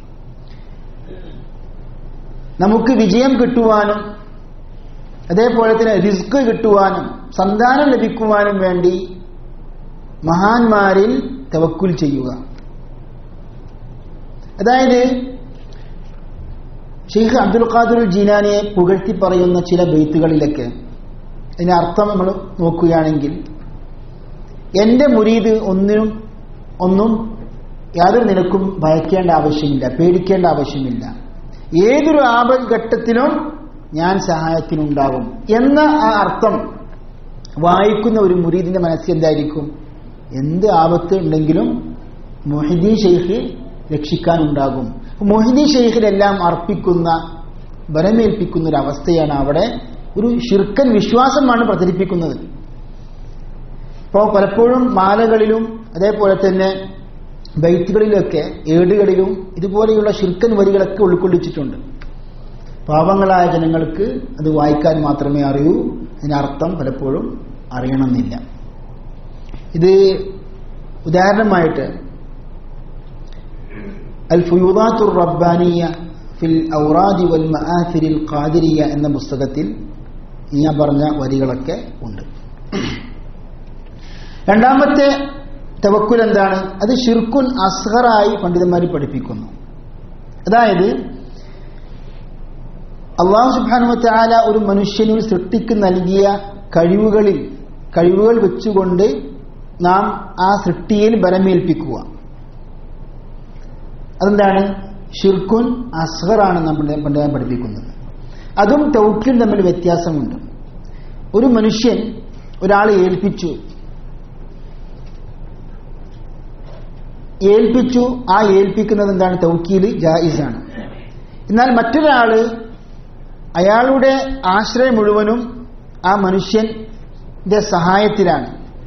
നമുക്ക് വിജയം കിട്ടുവാനും അതേപോലെ തന്നെ റിസ്ക് കിട്ടുവാനും സന്താനം ലഭിക്കുവാനും വേണ്ടി മഹാന്മാരിൽ തവക്കുൽ ചെയ്യുക അതായത് ഷെയ്ഖ് അബ്ദുൽ ഖാദുൽ ജീനാനെ പുകഴ്ത്തി പറയുന്ന ചില ബെയ്ത്തുകളിലൊക്കെ അതിന്റെ അർത്ഥം നമ്മൾ നോക്കുകയാണെങ്കിൽ എന്റെ മുരീദ് ഒന്നിനും ഒന്നും യാതൊരു നിലക്കും ഭയക്കേണ്ട ആവശ്യമില്ല പേടിക്കേണ്ട ആവശ്യമില്ല ഏതൊരു ആപഘട്ടത്തിലും ഞാൻ സഹായത്തിനുണ്ടാകും എന്ന ആ അർത്ഥം വായിക്കുന്ന ഒരു മുരീദിന്റെ മനസ്സിൽ എന്തായിരിക്കും എന്ത് ആപത്ത് ഉണ്ടെങ്കിലും മൊഹിദീൻ ഷെയ്ഖ് രക്ഷിക്കാനുണ്ടാകും മൊഹിദീൻ ഷെയ്ഖിലെല്ലാം അർപ്പിക്കുന്ന ബലമേൽപ്പിക്കുന്ന ഒരു അവസ്ഥയാണ് അവിടെ ഒരു ഷിർക്കൻ വിശ്വാസമാണ് പ്രചരിപ്പിക്കുന്നത് ഇപ്പോൾ പലപ്പോഴും മാലകളിലും അതേപോലെ തന്നെ ബൈത്തുകളിലൊക്കെ ഏടുകളിലും ഇതുപോലെയുള്ള ഷിർക്കൻ വരികളൊക്കെ ഉൾക്കൊള്ളിച്ചിട്ടുണ്ട് പാവങ്ങളായ ജനങ്ങൾക്ക് അത് വായിക്കാൻ മാത്രമേ അറിയൂ അതിനർത്ഥം പലപ്പോഴും അറിയണമെന്നില്ല ഇത് ഉദാഹരണമായിട്ട് അൽ ഫുയൂദാത്തുർ റബ്ബാനിയ ഫിൽ ഔറാദി വൽ മആഥിരിൽ ഖാദിരിയ എന്ന പുസ്തകത്തിൽ ഞാൻ പറഞ്ഞ വരികളൊക്കെ ഉണ്ട് രണ്ടാമത്തെ തവക്കുൽ എന്താണ് അത് ഷിർക്കുൻ അസ്ഹറായി പണ്ഡിതന്മാർ പഠിപ്പിക്കുന്നു അതായത് അള്ളാഹു സുബാനുമത്തെ ആല ഒരു മനുഷ്യന് സൃഷ്ടിക്ക് നൽകിയ കഴിവുകളിൽ കഴിവുകൾ വെച്ചുകൊണ്ട് നാം ആ സൃഷ്ടിയിൽ ബലമേൽപ്പിക്കുക അതെന്താണ് ഷിർക്കുൻ അസ്ഹറാണ് നമ്മൾ പണ്ഡിതൻ പഠിപ്പിക്കുന്നത് അതും തൗക്കിലും തമ്മിൽ വ്യത്യാസമുണ്ട് ഒരു മനുഷ്യൻ ഒരാളെ ഏൽപ്പിച്ചു ഏൽപ്പിച്ചു ആ ഏൽപ്പിക്കുന്നത് എന്താണ് തൗക്കീൽ ജായിസാണ് എന്നാൽ മറ്റൊരാള് അയാളുടെ ആശ്രയം മുഴുവനും ആ മനുഷ്യന്റെ സഹായത്തിലാണ്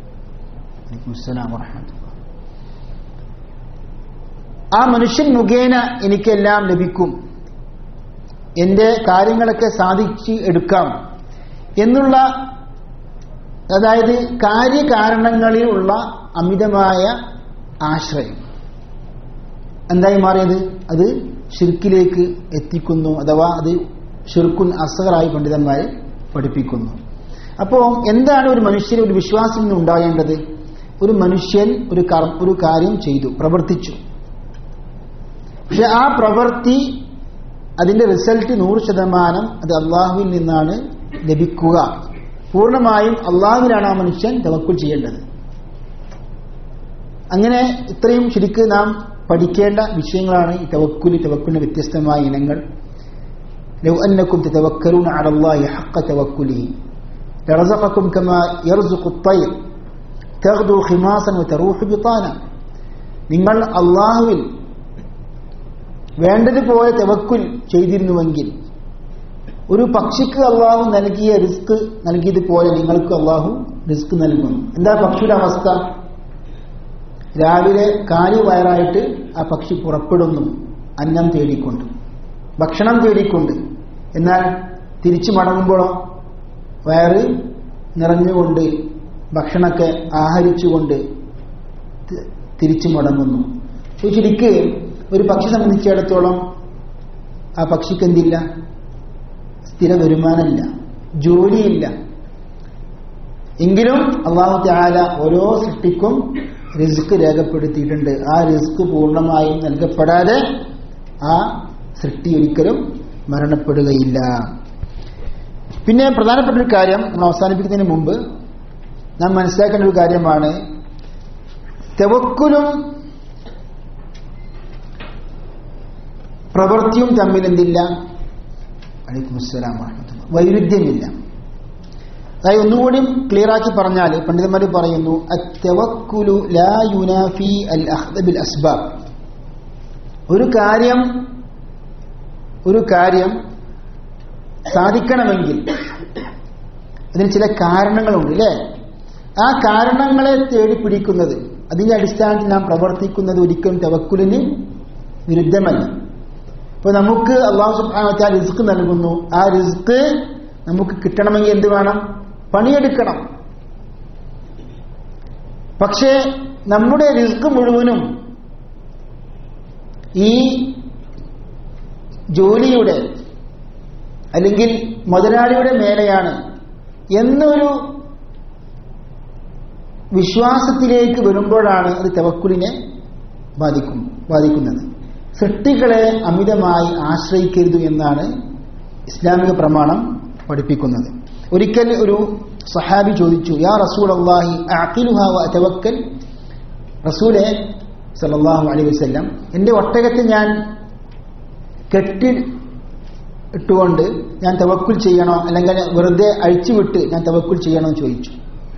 ആ മനുഷ്യൻ മുഖേന എനിക്കെല്ലാം ലഭിക്കും എന്റെ കാര്യങ്ങളൊക്കെ സാധിച്ച് എടുക്കാം എന്നുള്ള അതായത് കാര്യകാരണങ്ങളിലുള്ള അമിതമായ ആശ്രയം എന്തായി മാറിയത് അത് ഷിർക്കിലേക്ക് എത്തിക്കുന്നു അഥവാ അത് ഷിർക്കുൻ അസഹറായി പണ്ഡിതന്മാരെ പഠിപ്പിക്കുന്നു അപ്പോൾ എന്താണ് ഒരു മനുഷ്യൻ ഒരു വിശ്വാസം നിന്ന് ഉണ്ടാകേണ്ടത് ഒരു മനുഷ്യൻ ഒരു കർ- ഒരു കാര്യം ചെയ്തു പ്രവർത്തിച്ചു പക്ഷെ ആ പ്രവൃത്തി അതിന്റെ റിസൾട്ട് നൂറ് ശതമാനം അത് അള്ളാഹുവിൽ നിന്നാണ് ലഭിക്കുക പൂർണ്ണമായും അള്ളാഹുവിലാണ് ആ മനുഷ്യൻ തവക്കുൽ ചെയ്യേണ്ടത് അങ്ങനെ ഇത്രയും ശരിക്ക് നാം പഠിക്കേണ്ട വിഷയങ്ങളാണ് ഈ തവക്കുലി തവക്കുലിന്റെ വ്യത്യസ്തമായ ഇനങ്ങൾ لو أنكم تتوكلون على الله حق توكله لرزقكم كما يرزق الطير تغدو خماصا وتروح بطانا നിങ്ങൾ അള്ളാഹുവിൽ വേണ്ടതുപോലെ തവക്കുൽ ചെയ്തിരുന്നുവെങ്കിൽ ഒരു പക്ഷിക്ക് അള്ളാഹു നൽകിയ റിസ്ക് നൽകിയതുപോലെ നിങ്ങൾക്ക് അള്ളാഹു റിസ്ക് നൽകുന്നു എന്താ പക്ഷിയുടെ അവസ്ഥ രാവിലെ കാലി വയറായിട്ട് ആ പക്ഷി പുറപ്പെടുന്നു അന്നം തേടിക്കൊണ്ട് ഭക്ഷണം തേടിക്കൊണ്ട് എന്നാൽ തിരിച്ചു മടങ്ങുമ്പോഴോ വയറ് നിറഞ്ഞുകൊണ്ട് ഭക്ഷണമൊക്കെ ആഹരിച്ചുകൊണ്ട് തി- തിരിച്ചു മടങ്ങുന്നു അപ്പോൾ ശരിക്ക് ഒരു പക്ഷി സംബന്ധിച്ചിടത്തോളം ആ പക്ഷിക്ക് എന്തില്ല സ്ഥിര വരുമാനമില്ല ജോലിയില്ല എങ്കിലും അള്ളാഹു ത്യാല ഓരോ സൃഷ്ടിക്കും റിസ്ക് രേഖപ്പെടുത്തിയിട്ടുണ്ട് ആ റിസ്ക് പൂർണ്ണമായും നൽകപ്പെടാതെ ആ സൃഷ്ടി ഒരിക്കലും മരണപ്പെടുകയില്ല പിന്നെ പ്രധാനപ്പെട്ട ഒരു കാര്യം നമ്മൾ അവസാനിപ്പിക്കുന്നതിന് മുമ്പ് നാം മനസ്സിലാക്കേണ്ട ഒരു കാര്യമാണ് തെവക്കുലും പ്രവൃത്തിയും തമ്മിൽ എന്തില്ല അലൈക്കും അസ്സലാം വറഹ്മത്തുള്ളാഹി. വൈരുദ്ധ്യമില്ല അതായത് ഒന്നുകൂടി ക്ലിയർ ആക്കി പറഞ്ഞാൽ പണ്ഡിതന്മാർ പറയുന്നു അത്തവക്കുലു ലാ യുനാഫി അൽ അഖ്ദ ബിൽ അസ്ബാബ് ഒരു കാര്യം ഒരു കാര്യം സാധിക്കണമെങ്കിൽ അതിന് ചില കാരണങ്ങളുണ്ട് അല്ലേ ആ കാരണങ്ങളെ തേടി പിടിക്കുന്നത് അതിന്റെ അടിസ്ഥാനത്തിൽ നാം പ്രവർത്തിക്കുന്നത് ഒരിക്കലും തവക്കുലിന് വിരുദ്ധമല്ല ഇപ്പൊ നമുക്ക് അള്ളാഹു സുബ്ഹാനഹു റിസ്ക് നൽകുന്നു ആ റിസ്ക് നമുക്ക് കിട്ടണമെങ്കിൽ എന്ത് വേണം പണിയെടുക്കണം പക്ഷേ നമ്മുടെ റിസ്ക് മുഴുവനും ഈ ജോലിയുടെ അല്ലെങ്കിൽ മുതലാളിയുടെ മേലെയാണ് എന്നൊരു വിശ്വാസത്തിലേക്ക് വരുമ്പോഴാണ് അത് തവക്കുലിനെ ബാധിക്കും ബാധിക്കുന്നത് സൃഷ്ടികളെ അമിതമായി ആശ്രയിക്കരുത് എന്നാണ് ഇസ്ലാമിക പ്രമാണം പഠിപ്പിക്കുന്നത് ഒരിക്കൽ ഒരു സഹാബി ചോദിച്ചു യാ റസൂൽ അള്ളാഹി അഖിലുഹവക്കൽ റസൂലെ സല്ലല്ലാഹു അലൈഹി വസല്ലം എൻ്റെ ഒട്ടകത്തെ ഞാൻ കെട്ടി ഇട്ടുകൊണ്ട് ഞാൻ തവക്കുൽ ചെയ്യണോ അല്ലെങ്കിൽ വെറുതെ അഴിച്ചുവിട്ട് ഞാൻ തവക്കുൽ ചെയ്യണോ എന്ന് ചോദിച്ചു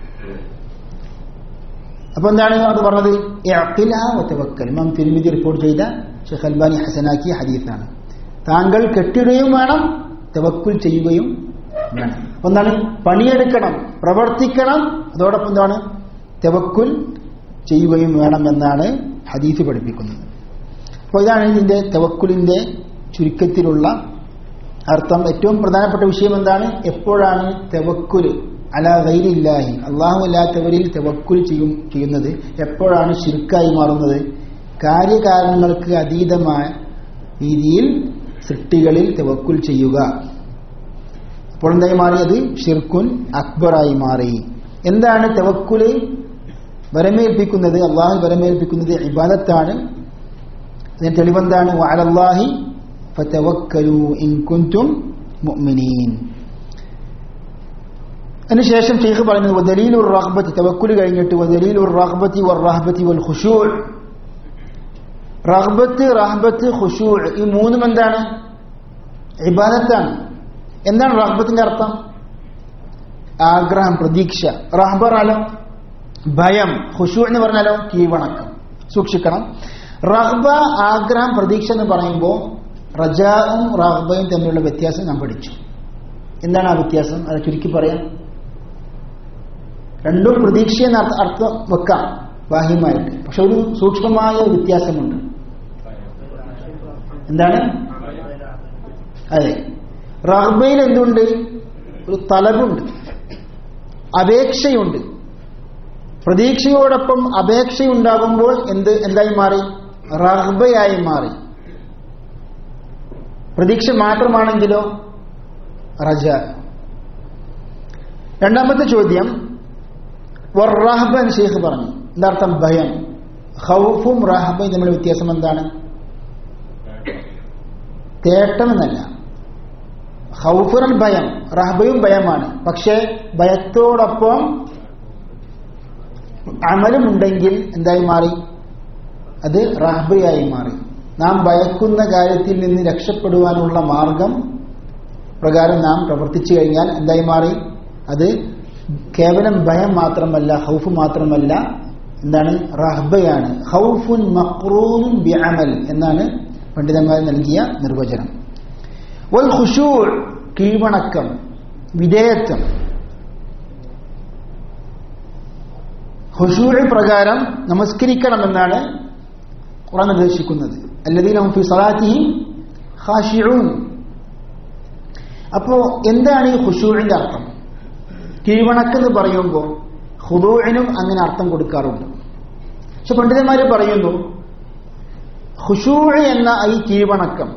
അപ്പൊ എന്താണ് അത് പറഞ്ഞത് തവക്കൽ ഇമാം തിരുമിതി റിപ്പോർട്ട് ചെയ്ത ഷെഖ് അൽബാനി ഹസനാക്കിയ ഹദീസാണ് താങ്കൾ കെട്ടിടുകയും വേണം തവക്കുൽ ചെയ്യുകയും വേണം അപ്പൊ എന്താണ് പണിയെടുക്കണം പ്രവർത്തിക്കണം അതോടൊപ്പം എന്താണ് തവക്കുൽ ചെയ്യുകയും വേണം എന്നാണ് ഹദീസ് പഠിപ്പിക്കുന്നത് അപ്പോൾ ഇതാണ് ഇതിന്റെ തവക്കുലിന്റെ ചുരുക്കത്തിലുള്ള അർത്ഥം ഏറ്റവും പ്രധാനപ്പെട്ട വിഷയം എന്താണ് എപ്പോഴാണ് തെവക്കുല് അല ഗൈരില്ലാഹി അള്ളാഹു അല്ലാത്തവരിൽ തെവക്കുൽ ചെയ്യും ചെയ്യുന്നത് എപ്പോഴാണ് ശിർക്കായി മാറുന്നത് കാര്യകാരണങ്ങൾക്ക് അതീതമായ രീതിയിൽ സൃഷ്ടികളിൽ തെവക്കുൽ ചെയ്യുക അപ്പോൾ എന്തായി മാറിയത് ഷിർക്കുൻ അക്ബറായി മാറി എന്താണ് തെവക്കുല് വരമേൽപ്പിക്കുന്നത് അള്ളാഹു വരമേൽപ്പിക്കുന്നത് ഇബാദത്താണ് ഇതിന് തെളിവെന്താണ് വാലല്ലാഹി ഫതവക്കലു ഇൻ കുൻതും മുഅ്മിനീൻ അതിനുശേഷം ഷെയ്ഖ് പറയുന്നത് വദലീലുർ റഹ്ബത്തി തവക്കുൽ കഴിഞ്ഞിട്ട് വദലീലുർ റഹ്ബത്തി വർ റഹ്ബത്തി വൽ ഖുശൂ റഹ്ബത്ത് റഹ്ബത്ത് ഖുശൂ ഈ മൂന്നും എന്താണ് ഇബാദത്താണ് എന്താണ് റഹ്ബത്തിന്റെ അർത്ഥം ആഗ്രഹം പ്രതീക്ഷ റഹ്ബ പറഞ്ഞാലോ ഭയം ഖുശൂ എന്ന് പറഞ്ഞാലോ കീഴ്വണക്കം സൂക്ഷിക്കണം റഹ്ബ ആഗ്രഹം പ്രതീക്ഷ എന്ന് പറയുമ്പോൾ റജാവും റഹ്ബയും തമ്മിലുള്ള വ്യത്യാസം നാം പഠിച്ചു എന്താണ് ആ വ്യത്യാസം അത് ചുരുക്കി പറയാം രണ്ടും പ്രതീക്ഷ എന്ന അർത്ഥ- അർത്ഥം വെക്കാം ബാഹ്യമായിട്ട് പക്ഷെ ഒരു സൂക്ഷ്മമായ വ്യത്യാസമുണ്ട് എന്താണ് അതെ റഹ്ബയിൽ എന്തുണ്ട് ഒരു തലവുണ്ട് അപേക്ഷയുണ്ട് പ്രതീക്ഷയോടൊപ്പം അപേക്ഷയുണ്ടാകുമ്പോൾ എന്ത് എന്തായി മാറി റഹ്ബയായി മാറി പ്രതീക്ഷ മാത്രമാണെങ്കിലോ റജ രണ്ടാമത്തെ ചോദ്യം റഹബൻ ഷെയ്ഖ് പറഞ്ഞു എന്താർത്ഥം ഭയം ഹൗഫും റഹബയും തമ്മിലുള്ള വ്യത്യാസം എന്താണ് തേട്ടമെന്നല്ല ഹൗഫുറൻ ഭയം റഹബയും ഭയമാണ് പക്ഷേ ഭയത്തോടൊപ്പം അമലുമുണ്ടെങ്കിൽ എന്തായി മാറി അത് റഹബയായി മാറി നാം ഭയക്കുന്ന കാര്യത്തിൽ നിന്ന് രക്ഷപ്പെടുവാനുള്ള മാർഗം പ്രകാരം നാം പ്രവർത്തിച്ചു കഴിഞ്ഞാൽ എന്തായി മാറി അത് കേവലം ഭയം മാത്രമല്ല ഹൗഫ് മാത്രമല്ല എന്താണ് റഹബയാണ് ഹൗഫുൻ മക്രൂനും ബിഅമൽ എന്നാണ് പണ്ഡിതന്മാർ നൽകിയ നിർവചനം വൽ ഖുശൂ കീഴ്വണക്കം വിധേയത്വം ഖുശൂഴ് പ്രകാരം നമസ്കരിക്കണമെന്നാണ് ഖുറാൻ നിർദ്ദേശിക്കുന്നത് അല്ലദീന ഫി സലാത്തിഹിം ഖാശിഊൻ അപ്പോ എന്താണ് ഈ ഖുശൂഴിന്റെ അർത്ഥം കീഴ്വണക്കെന്ന് പറയുമ്പോൾ ഹുദൂഴിനും അങ്ങനെ അർത്ഥം കൊടുക്കാറുണ്ട് പക്ഷെ പണ്ഡിതന്മാർ പറയുന്നു ഖുശൂ എന്ന ഈ കീഴ്വണക്കം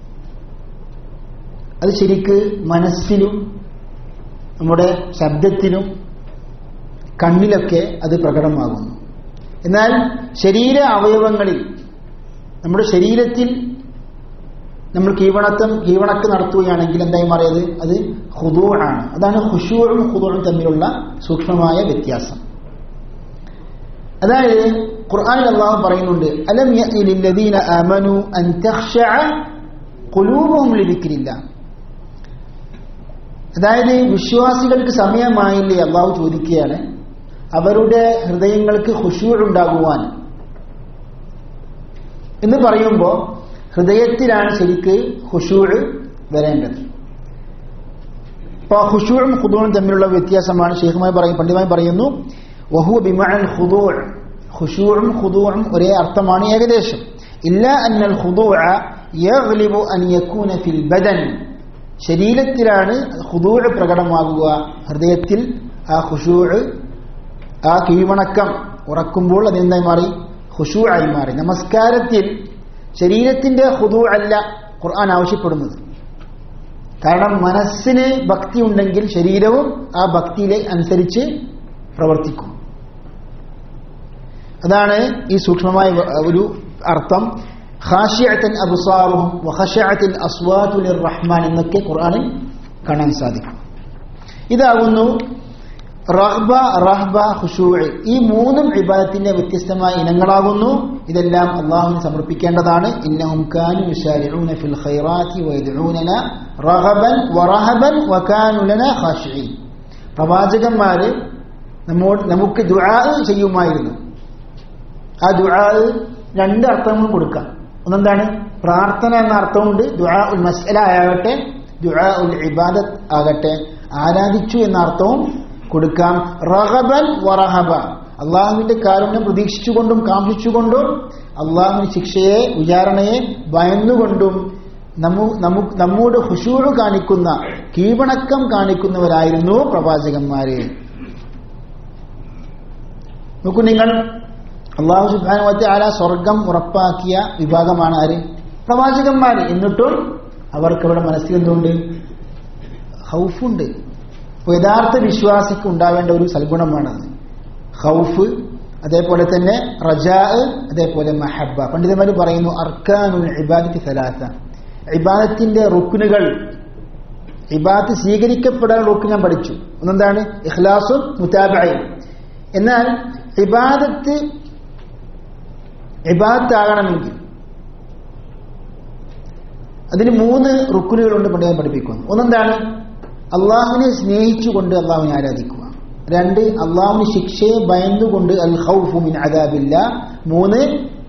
അത് ശരിക്ക് മനസ്സിലും നമ്മുടെ ശബ്ദത്തിലും കണ്ണിലൊക്കെ അത് പ്രകടമാകുന്നു എന്നാൽ ശരീര അവയവങ്ങളിൽ നമ്മുടെ ശരീരത്തിൽ നമ്മൾ കീവണത്തം കീവണക്ക് നടത്തുകയാണെങ്കിൽ എന്തായി മാറിയത് അത് ഹുദൂ ആണ് അതാണ് ഹുഷൂറും ഹുദൂറും തമ്മിലുള്ള സൂക്ഷ്മമായ വ്യത്യാസം അതായത് ഖുർആനിൽ അള്ളാഹു പറയുന്നുണ്ട് അലം യഅ്നില്ലദീന ആമനു അൻ തഖ്ശഅ ഖുലൂബുഹും ലിദിക്രില്ല അതായത് വിശ്വാസികൾക്ക് സമയമായില്ലേ അള്ളാഹു ചോദിക്കുകയാണ് അവരുടെ ഹൃദയങ്ങൾക്ക് ഖുശൂർ ഉണ്ടാകുവാൻ എന്ന് പറയുമ്പോൾ ഹൃദയത്തിലാണ് ശരിക്ക് ഖുശൂർ വരേണ്ടത് അപ്പോൾ ഖുശൂറും ഖുദൂറും തമ്മിലുള്ള വ്യത്യാസമാണ് ഷെയ്ഖുമായി പറയും പണ്ഡിതമായി പറയുന്നു വഹു ബിമഅൽ ഖുദൂർ ഖുശൂറും ഖുദൂറും ഒരേ അർത്ഥമാണ് ഏകദേശം ഇല്ല അന്നൽ ഖുദൂഅ യഗ്ലിബു അൻ യകൂന ഫിൽ ബദൻ ശരീരത്തിലാണ് ഖുദൂഅ പ്രകടമാകുക ഹൃദയത്തിൽ ആ ഖുശൂഅ ആ കീഴ്വണക്കം ഉറക്കുമ്പോൾ അതെന്തായി മാറി ഖുശൂ ആയി മാറി നമസ്കാരത്തിൽ ശരീരത്തിന്റെ ഹുദു അല്ല ഖുർആൻ ആവശ്യപ്പെടുന്നത് കാരണം മനസ്സിന് ഭക്തി ഉണ്ടെങ്കിൽ ശരീരവും ആ ഭക്തിയിലെ അനുസരിച്ച് പ്രവർത്തിക്കും അതാണ് ഈ സൂക്ഷ്മമായ ഒരു അർത്ഥം ഖാഷിയത്തൻ അബുസാറും വഖഷഅത്തിൽ അസ്വാതുൽ റഹ്മാൻ എന്നൊക്കെ ഖുർആനിൽ കാണാൻ സാധിക്കും ഇതാകുന്നു റഹ്ബ റഹ്ബ ഖുശൂഅ് ഈ മൂന്നും ഇബാദത്തിന്റെ വ്യത്യസ്തമായ ഇനങ്ങളാകുന്നു ഇതെല്ലാം അള്ളാഹുവിന് സമർപ്പിക്കേണ്ടതാണ് ഇന്നഹും കാനു യുസാരിഊന ഫിൽ ഖൈറാത്തി വയദ്ഊനന റഗബൻ വറഹബൻ വകാനു ലന ഖാശിഈൻ പ്രവാചകന്മാര് നമ്മോട് നമുക്ക് ദുആ ചെയ്യുമായിരുന്നു ആ ദുആ രണ്ട് അർത്ഥങ്ങളും കൊടുക്കാം ഒന്നെന്താണ് പ്രാർത്ഥന എന്ന അർത്ഥമുണ്ട് ദുആ ഉൽ മസ്അല ആകട്ടെ ദുആ ഉൽ ഇബാദത്ത് ആകട്ടെ ആരാധിച്ചു എന്ന അർത്ഥവും കൊടുക്കാം റഹബൻ വറഹബ അള്ളാഹുവിന്റെ കാരുണ്യം പ്രതീക്ഷിച്ചുകൊണ്ടും കാംക്ഷിച്ചുകൊണ്ടും അള്ളാഹുവിന് ശിക്ഷയെ വിചാരണയെ ഭയന്നുകൊണ്ടും നമ്മു നമു നമ്മോട് ഹുഷൂറ് കാണിക്കുന്ന കീഴ്വണക്കം കാണിക്കുന്നവരായിരുന്നു പ്രവാചകന്മാര് നോക്കൂ നിങ്ങൾ അള്ളാഹു സുബാനുവത്തെ ആല സ്വർഗം ഉറപ്പാക്കിയ വിഭാഗമാണ് ആര് പ്രവാചകന്മാര് എന്നിട്ടും അവർക്ക് അവിടെ മനസ്സിൽ എന്തുണ്ട് ഹൗഫുണ്ട് അപ്പോൾ യഥാർത്ഥ വിശ്വാസിക്ക് ഉണ്ടാവേണ്ട ഒരു സൽഗുണമാണത് ഹൗഫ് അതേപോലെ തന്നെ റജാ അതേപോലെ മഹബ പണ്ഡിതന്മാർ പറയുന്നു അർക്കാനുൽ ഇബാദത്ത് സലാസ ഇബാദത്തിന്റെ റുക്കുനുകൾ ഇബാദത്ത് സ്വീകരിക്കപ്പെടാൻ റുക്ക് ഞാൻ പഠിച്ചു ഒന്നെന്താണ് ഇഖ്ലാസും മുതാബയും എന്നാൽ ഇബാദത്ത് ഇബാദത്താകണമെങ്കിൽ അതിന് മൂന്ന് റുക്കുനുകളുണ്ട് പണ്ഡിതൻ പഠിപ്പിക്കുന്നു ഒന്നെന്താണ് അള്ളാഹുവിനെ സ്നേഹിച്ചുകൊണ്ട് അള്ളാഹുവിനെ ആരാധിക്കുക രണ്ട് അള്ളാഹുവിന് ശിക്ഷയെ ഭയന്നുകൊണ്ട് അൽ ഹൗഫു മിൻ അദാബില്ല മൂന്ന്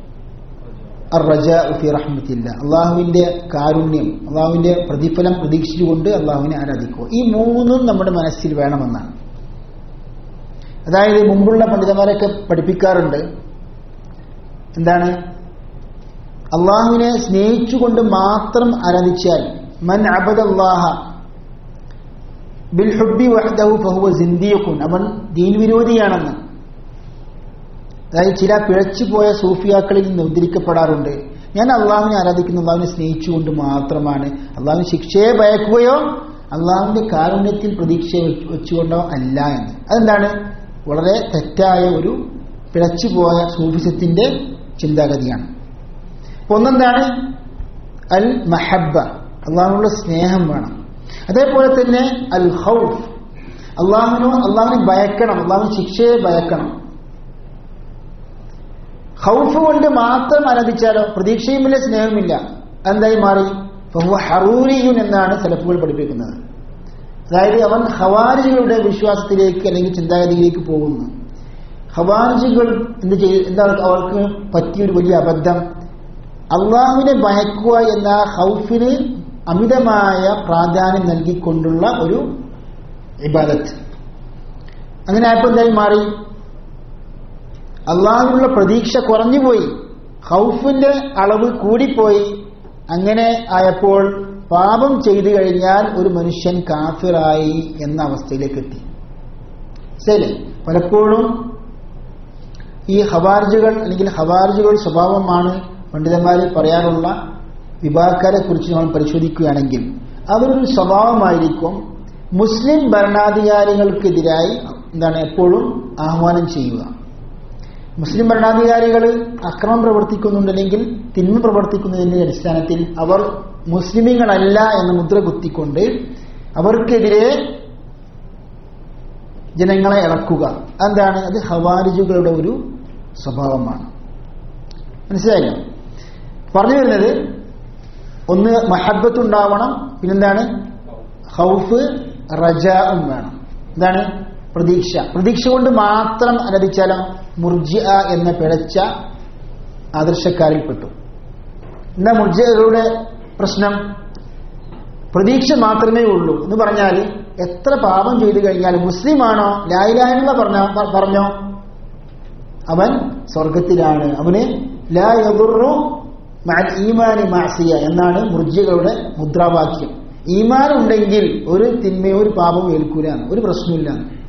ഫി റഹ്മത്തില്ല അള്ളാഹുവിന്റെ കാരുണ്യം അള്ളാഹുവിന്റെ പ്രതിഫലം പ്രതീക്ഷിച്ചുകൊണ്ട് അള്ളാഹുവിനെ ആരാധിക്കുക ഈ മൂന്നും നമ്മുടെ മനസ്സിൽ വേണമെന്നാണ് അതായത് മുമ്പുള്ള പണ്ഡിതന്മാരൊക്കെ പഠിപ്പിക്കാറുണ്ട് എന്താണ് അള്ളാഹുവിനെ സ്നേഹിച്ചുകൊണ്ട് മാത്രം ആരാധിച്ചാൽ മൻ അബദല്ലാഹ ബിൽ ഹുബി വഹദഹു ഫഹുവ സിന്ദിയഖുൻ അവൻ ദീൻ വിരോധിയാണെന്ന് അതായത് ചില പിഴച്ചുപോയ സൂഫിയാക്കളിൽ നിന്ന് ഉദ്ധരിക്കപ്പെടാറുണ്ട് ഞാൻ അള്ളാഹുവിനെ ആരാധിക്കുന്ന അള്ളാഹുവിനെ സ്നേഹിച്ചുകൊണ്ട് മാത്രമാണ് അള്ളാഹുവിന് ശിക്ഷയെ ഭയക്കുകയോ അള്ളാഹുവിന്റെ കാരുണ്യത്തിൽ പ്രതീക്ഷ വെച്ചുകൊണ്ടോ അല്ല എന്ന് അതെന്താണ് വളരെ തെറ്റായ ഒരു പിഴച്ചുപോയ സൂഫിസത്തിന്റെ ചിന്താഗതിയാണ് ഒന്നെന്താണ് അൽ മഹബ അള്ളാഹുനുള്ള സ്നേഹം വേണം അതേപോലെ തന്നെ അൽ ഹൗഫ് അള്ളാഹുവിനോ അള്ളാഹുവിനെ ഭയക്കണം അള്ളാഹുവിന് ശിക്ഷയെ ഭയക്കണം ഹൗഫ് കൊണ്ട് മാത്രം ആരാധിച്ചാലോ പ്രതീക്ഷയുമില്ല സ്നേഹമില്ല എന്തായി മാറി ഫഹുവ ഹറൂരിയുൻ എന്നാണ് സെലഫുകൾ പഠിപ്പിക്കുന്നത് അതായത് അവൻ ഹവാരികളുടെ വിശ്വാസത്തിലേക്ക് അല്ലെങ്കിൽ ചിന്താഗതിയിലേക്ക് പോകുന്നു ഹവാരികൾ എന്ത് ചെയ്ത് എന്താ അവർക്ക് പറ്റിയൊരു വലിയ അബദ്ധം അള്ളാഹുവിനെ ഭയക്കുക എന്ന ഹൗഫിന് അമിതമായ പ്രാധാന്യം നൽകിക്കൊണ്ടുള്ള ഒരു ഇബാദത്ത് അങ്ങനെ ആയപ്പോൾ എന്തായി മാറി അള്ളാഹുവിനുള്ള പ്രതീക്ഷ കുറഞ്ഞുപോയി ഹൗഫിന്റെ അളവ് കൂടിപ്പോയി അങ്ങനെ ആയപ്പോൾ പാപം ചെയ്തു കഴിഞ്ഞാൽ ഒരു മനുഷ്യൻ കാഫിറായി എന്ന അവസ്ഥയിലേക്ക് എത്തി ശരി പലപ്പോഴും ഈ ഹവാർജുകൾ അല്ലെങ്കിൽ ഹവാർജുകൾ സ്വഭാവമാണ് പണ്ഡിതന്മാർ പറയാറുള്ള വിഭാഗക്കാരെ കുറിച്ച് നമ്മൾ പരിശോധിക്കുകയാണെങ്കിൽ അവരൊരു സ്വഭാവമായിരിക്കും മുസ്ലിം ഭരണാധികാരികൾക്കെതിരായി എന്താണ് എപ്പോഴും ആഹ്വാനം ചെയ്യുക മുസ്ലിം ഭരണാധികാരികൾ അക്രമം പ്രവർത്തിക്കുന്നുണ്ടെങ്കിൽ തിന്മ പ്രവർത്തിക്കുന്നതിന്റെ അടിസ്ഥാനത്തിൽ അവർ മുസ്ലിമീങ്ങളല്ല എന്ന മുദ്ര കുത്തിക്കൊണ്ട് അവർക്കെതിരെ ജനങ്ങളെ ഇളക്കുക എന്താണ് അത് ഹവാരിജുകളുടെ ഒരു സ്വഭാവമാണ് മനസ്സിലായില്ലോ പറഞ്ഞു വരുന്നത് ഒന്ന് മഹബത്ത് ഉണ്ടാവണം പിന്നെന്താണ് ഹൗഫ് റജാവും വേണം എന്താണ് പ്രതീക്ഷ പ്രതീക്ഷ കൊണ്ട് മാത്രം അനുവദിച്ചാലോ മുർജിഅ എന്ന പിഴച്ച ആദർശക്കാരിൽപ്പെട്ടു എന്താ മുർജിയകളുടെ പ്രശ്നം പ്രതീക്ഷ മാത്രമേ ഉള്ളൂ എന്ന് പറഞ്ഞാൽ എത്ര പാപം ചെയ്തു കഴിഞ്ഞാൽ മുസ്ലിമാണോ ലായിലായുള്ള പറഞ്ഞോ പറഞ്ഞോ അവൻ സ്വർഗത്തിലാണ് അവന് ലാ യദുറു മഅൽ ഈമാനി മാസിയ എന്നാണ് മുർജികളുടെ മുദ്രാവാക്യം ഈമാൻ ഉണ്ടെങ്കിൽ ഒരു തിന്മയോ ഒരു പാപവും ഏൽക്കൂല ഒരു പ്രശ്നമില്ല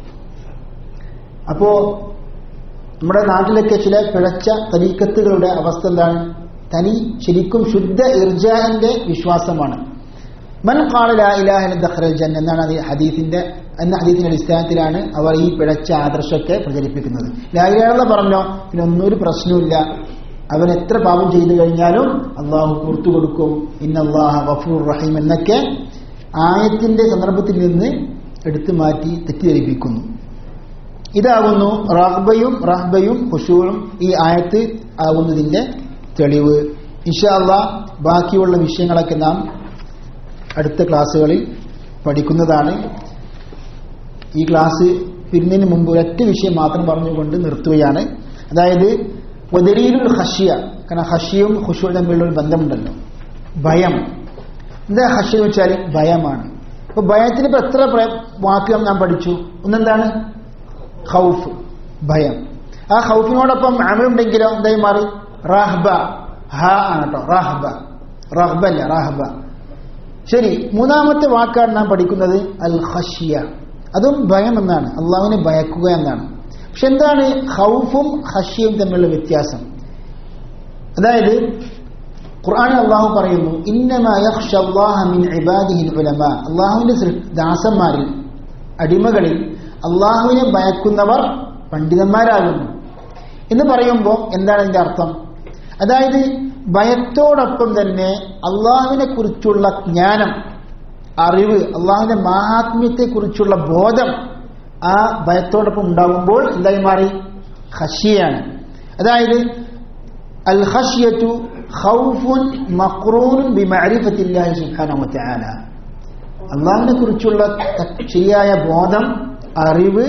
അപ്പോ നമ്മുടെ നാട്ടിലൊക്കെ ചില പിഴച്ച തരീക്കത്തുകളുടെ അവസ്ഥ എന്താണ് തനി ശരിക്കും ശുദ്ധ ഇർജാന്റെ വിശ്വാസമാണ് മൻ ഖാല ഇലാഹന ദഖറൽ ജന്ന എന്നാണ് അത് ഹദീസിന്റെ എന്ന ഹദീസിന്റെ അടിസ്ഥാനത്തിലാണ് അവർ ഈ പിഴച്ച ആദർശത്തെ പ്രചരിപ്പിക്കുന്നത് ലായിലാഹ പറഞ്ഞോ പിന്നെ ഒന്നും ഒരു പ്രശ്നമില്ല അവൻ എത്ര പാപം ചെയ്തു കഴിഞ്ഞാലും അള്ളാഹു പുറത്തു കൊടുക്കും ഇന്നല്ലാഹ ഗഫൂർ റഹീം എന്നൊക്കെ ആയത്തിന്റെ സന്ദർഭത്തിൽ നിന്ന് എടുത്തു മാറ്റി തെറ്റിദ്ധരിപ്പിക്കുന്നു ഇതാകുന്നു റഹ്ബയും റഹ്ബയും ഹുഷൂറും ഈ ആയത്ത് ആകുന്നതിന്റെ തെളിവ് ഇൻഷാല്ല ബാക്കിയുള്ള വിഷയങ്ങളൊക്കെ നാം അടുത്ത ക്ലാസ്സുകളിൽ പഠിക്കുന്നതാണ് ഈ ക്ലാസ് പിരിഞ്ഞതിന് മുമ്പ് ഒരൊറ്റ വിഷയം മാത്രം പറഞ്ഞുകൊണ്ട് നിർത്തുകയാണ് അതായത് ഒതരീലുൽ ഹഷിയ കാരണം ഹഷിയും ഹുഷുവും തമ്മിലുള്ള ഒരു ബന്ധമുണ്ടല്ലോ ഭയം എന്താ ഹഷി എന്ന് വെച്ചാൽ ഭയമാണ് അപ്പൊ ഭയത്തിന് ഇപ്പൊ എത്ര പ്ര- വാക്കുകൾ നാം പഠിച്ചു ഒന്നെന്താണ് ഹൗഫ് ഭയം ആ ഹൗഫിനോടൊപ്പം അമലുണ്ടെങ്കിലോ എന്തായി മാറി റാഹ്ബ ഹ ആണ് കേട്ടോ റാഹ്ബ റഹ്ബ അല്ല റാഹ്ബ ശരി മൂന്നാമത്തെ വാക്കാണ് നാം പഠിക്കുന്നത് അൽ ഹഷിയ അതും ഭയം എന്നാണ് അള്ളാഹുവിനെ ഭയക്കുക എന്നാണ് പക്ഷെ എന്താണ് ഹൗഫും ഹഷിയും തമ്മിലുള്ള വ്യത്യാസം അതായത് ഖുർആൻ അള്ളാഹു പറയുന്നു ഇന്നമാ യഖ്ഷ അല്ലാഹ മിൻ ഇബാദിഹിൽ ഉലമ അള്ളാഹുവിന്റെ സൃ- ദാസന്മാരിൽ അടിമകളിൽ അള്ളാഹുവിനെ ഭയക്കുന്നവർ പണ്ഡിതന്മാരാകുന്നു എന്ന് പറയുമ്പോൾ എന്താണ് ഇതിന്റെ അർത്ഥം അതായത് ഭയത്തോടൊപ്പം തന്നെ അള്ളാഹുവിനെ കുറിച്ചുള്ള ജ്ഞാനം അറിവ് അള്ളാഹുവിന്റെ മഹാത്മ്യത്തെ കുറിച്ചുള്ള ബോധം ആ ഭയത്തോടൊപ്പം ഉണ്ടാകുമ്പോൾ എന്തായി മാറി ഹഷിയാണ് അതായത് അൽ ഖശ്യത്തു ഖൗഫുൻ മഖ്റൂനുൻ ബിമഅരിഫത്തില്ലാഹി സുബ്ഹാനഹു വതആല അള്ളാഹിനെ കുറിച്ചുള്ള ത- ശരിയായ ബോധം അറിവ്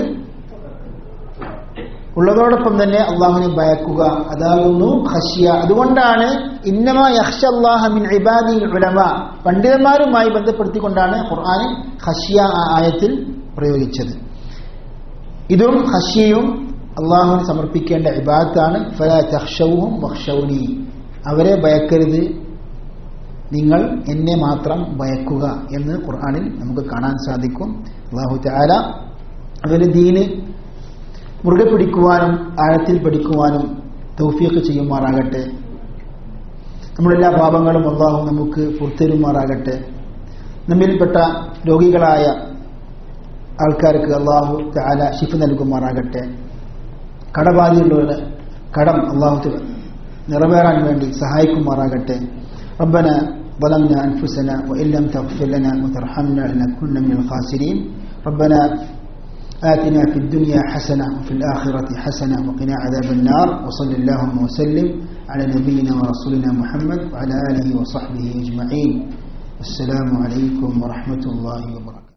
ഉള്ളതോടൊപ്പം തന്നെ അള്ളാഹുവിനെ ഭയക്കുക അതാകുന്നു ഖശ്യ അതുകൊണ്ടാണ് ഇന്നമ യഖ്ഷ അല്ലാഹ മിൻ ഇബാദിൽ ഉലമ പണ്ഡിതന്മാരുമായി ബന്ധപ്പെടുത്തിക്കൊണ്ടാണ് ഖുർആൻ ഖശ്യ ആ ആയത്തിൽ പ്രയോഗിച്ചത് ഇതും ഖശ്യയും അള്ളാഹുവിന് സമർപ്പിക്കേണ്ട ഇബാദത്താണ് ഫല തഹ്ഷവും വഹ്ഷൗനി അവരെ ഭയക്കരുത് നിങ്ങൾ എന്നെ മാത്രം ഭയക്കുക എന്ന് ഖുർആനിൽ നമുക്ക് കാണാൻ സാധിക്കും അള്ളാഹു താല അവന് ദീന് മുറുകെ പിടിക്കുവാനും ആഴത്തിൽ പഠിക്കുവാനും തൗഫീഖ് ചെയ്യുമാറാകട്ടെ നമ്മുടെ എല്ലാ പാപങ്ങളും അള്ളാഹു നമുക്ക് പുറത്തരുമാറാകട്ടെ നമ്മിൽപ്പെട്ട രോഗികളായ ആൾക്കാർക്ക് അള്ളാഹു താല ഷിഫ് നൽകുമാറാകട്ടെ കടബാധികളുടെ കടം അള്ളാഹു നിറവേറാൻ വേണ്ടി സഹായിക്കുമാറാകട്ടെ ربنا ظلمنا أنفسنا وإن لم تغفر لنا وترحمنا لنكن من الخاسرين ربنا آتنا في الدنيا حسنة وفي الآخرة حسنة وقنا عذاب النار وصل اللهم وسلم على نبينا ورسولنا محمد وعلى آله وصحبه أجمعين السلام عليكم ورحمة الله وبركاته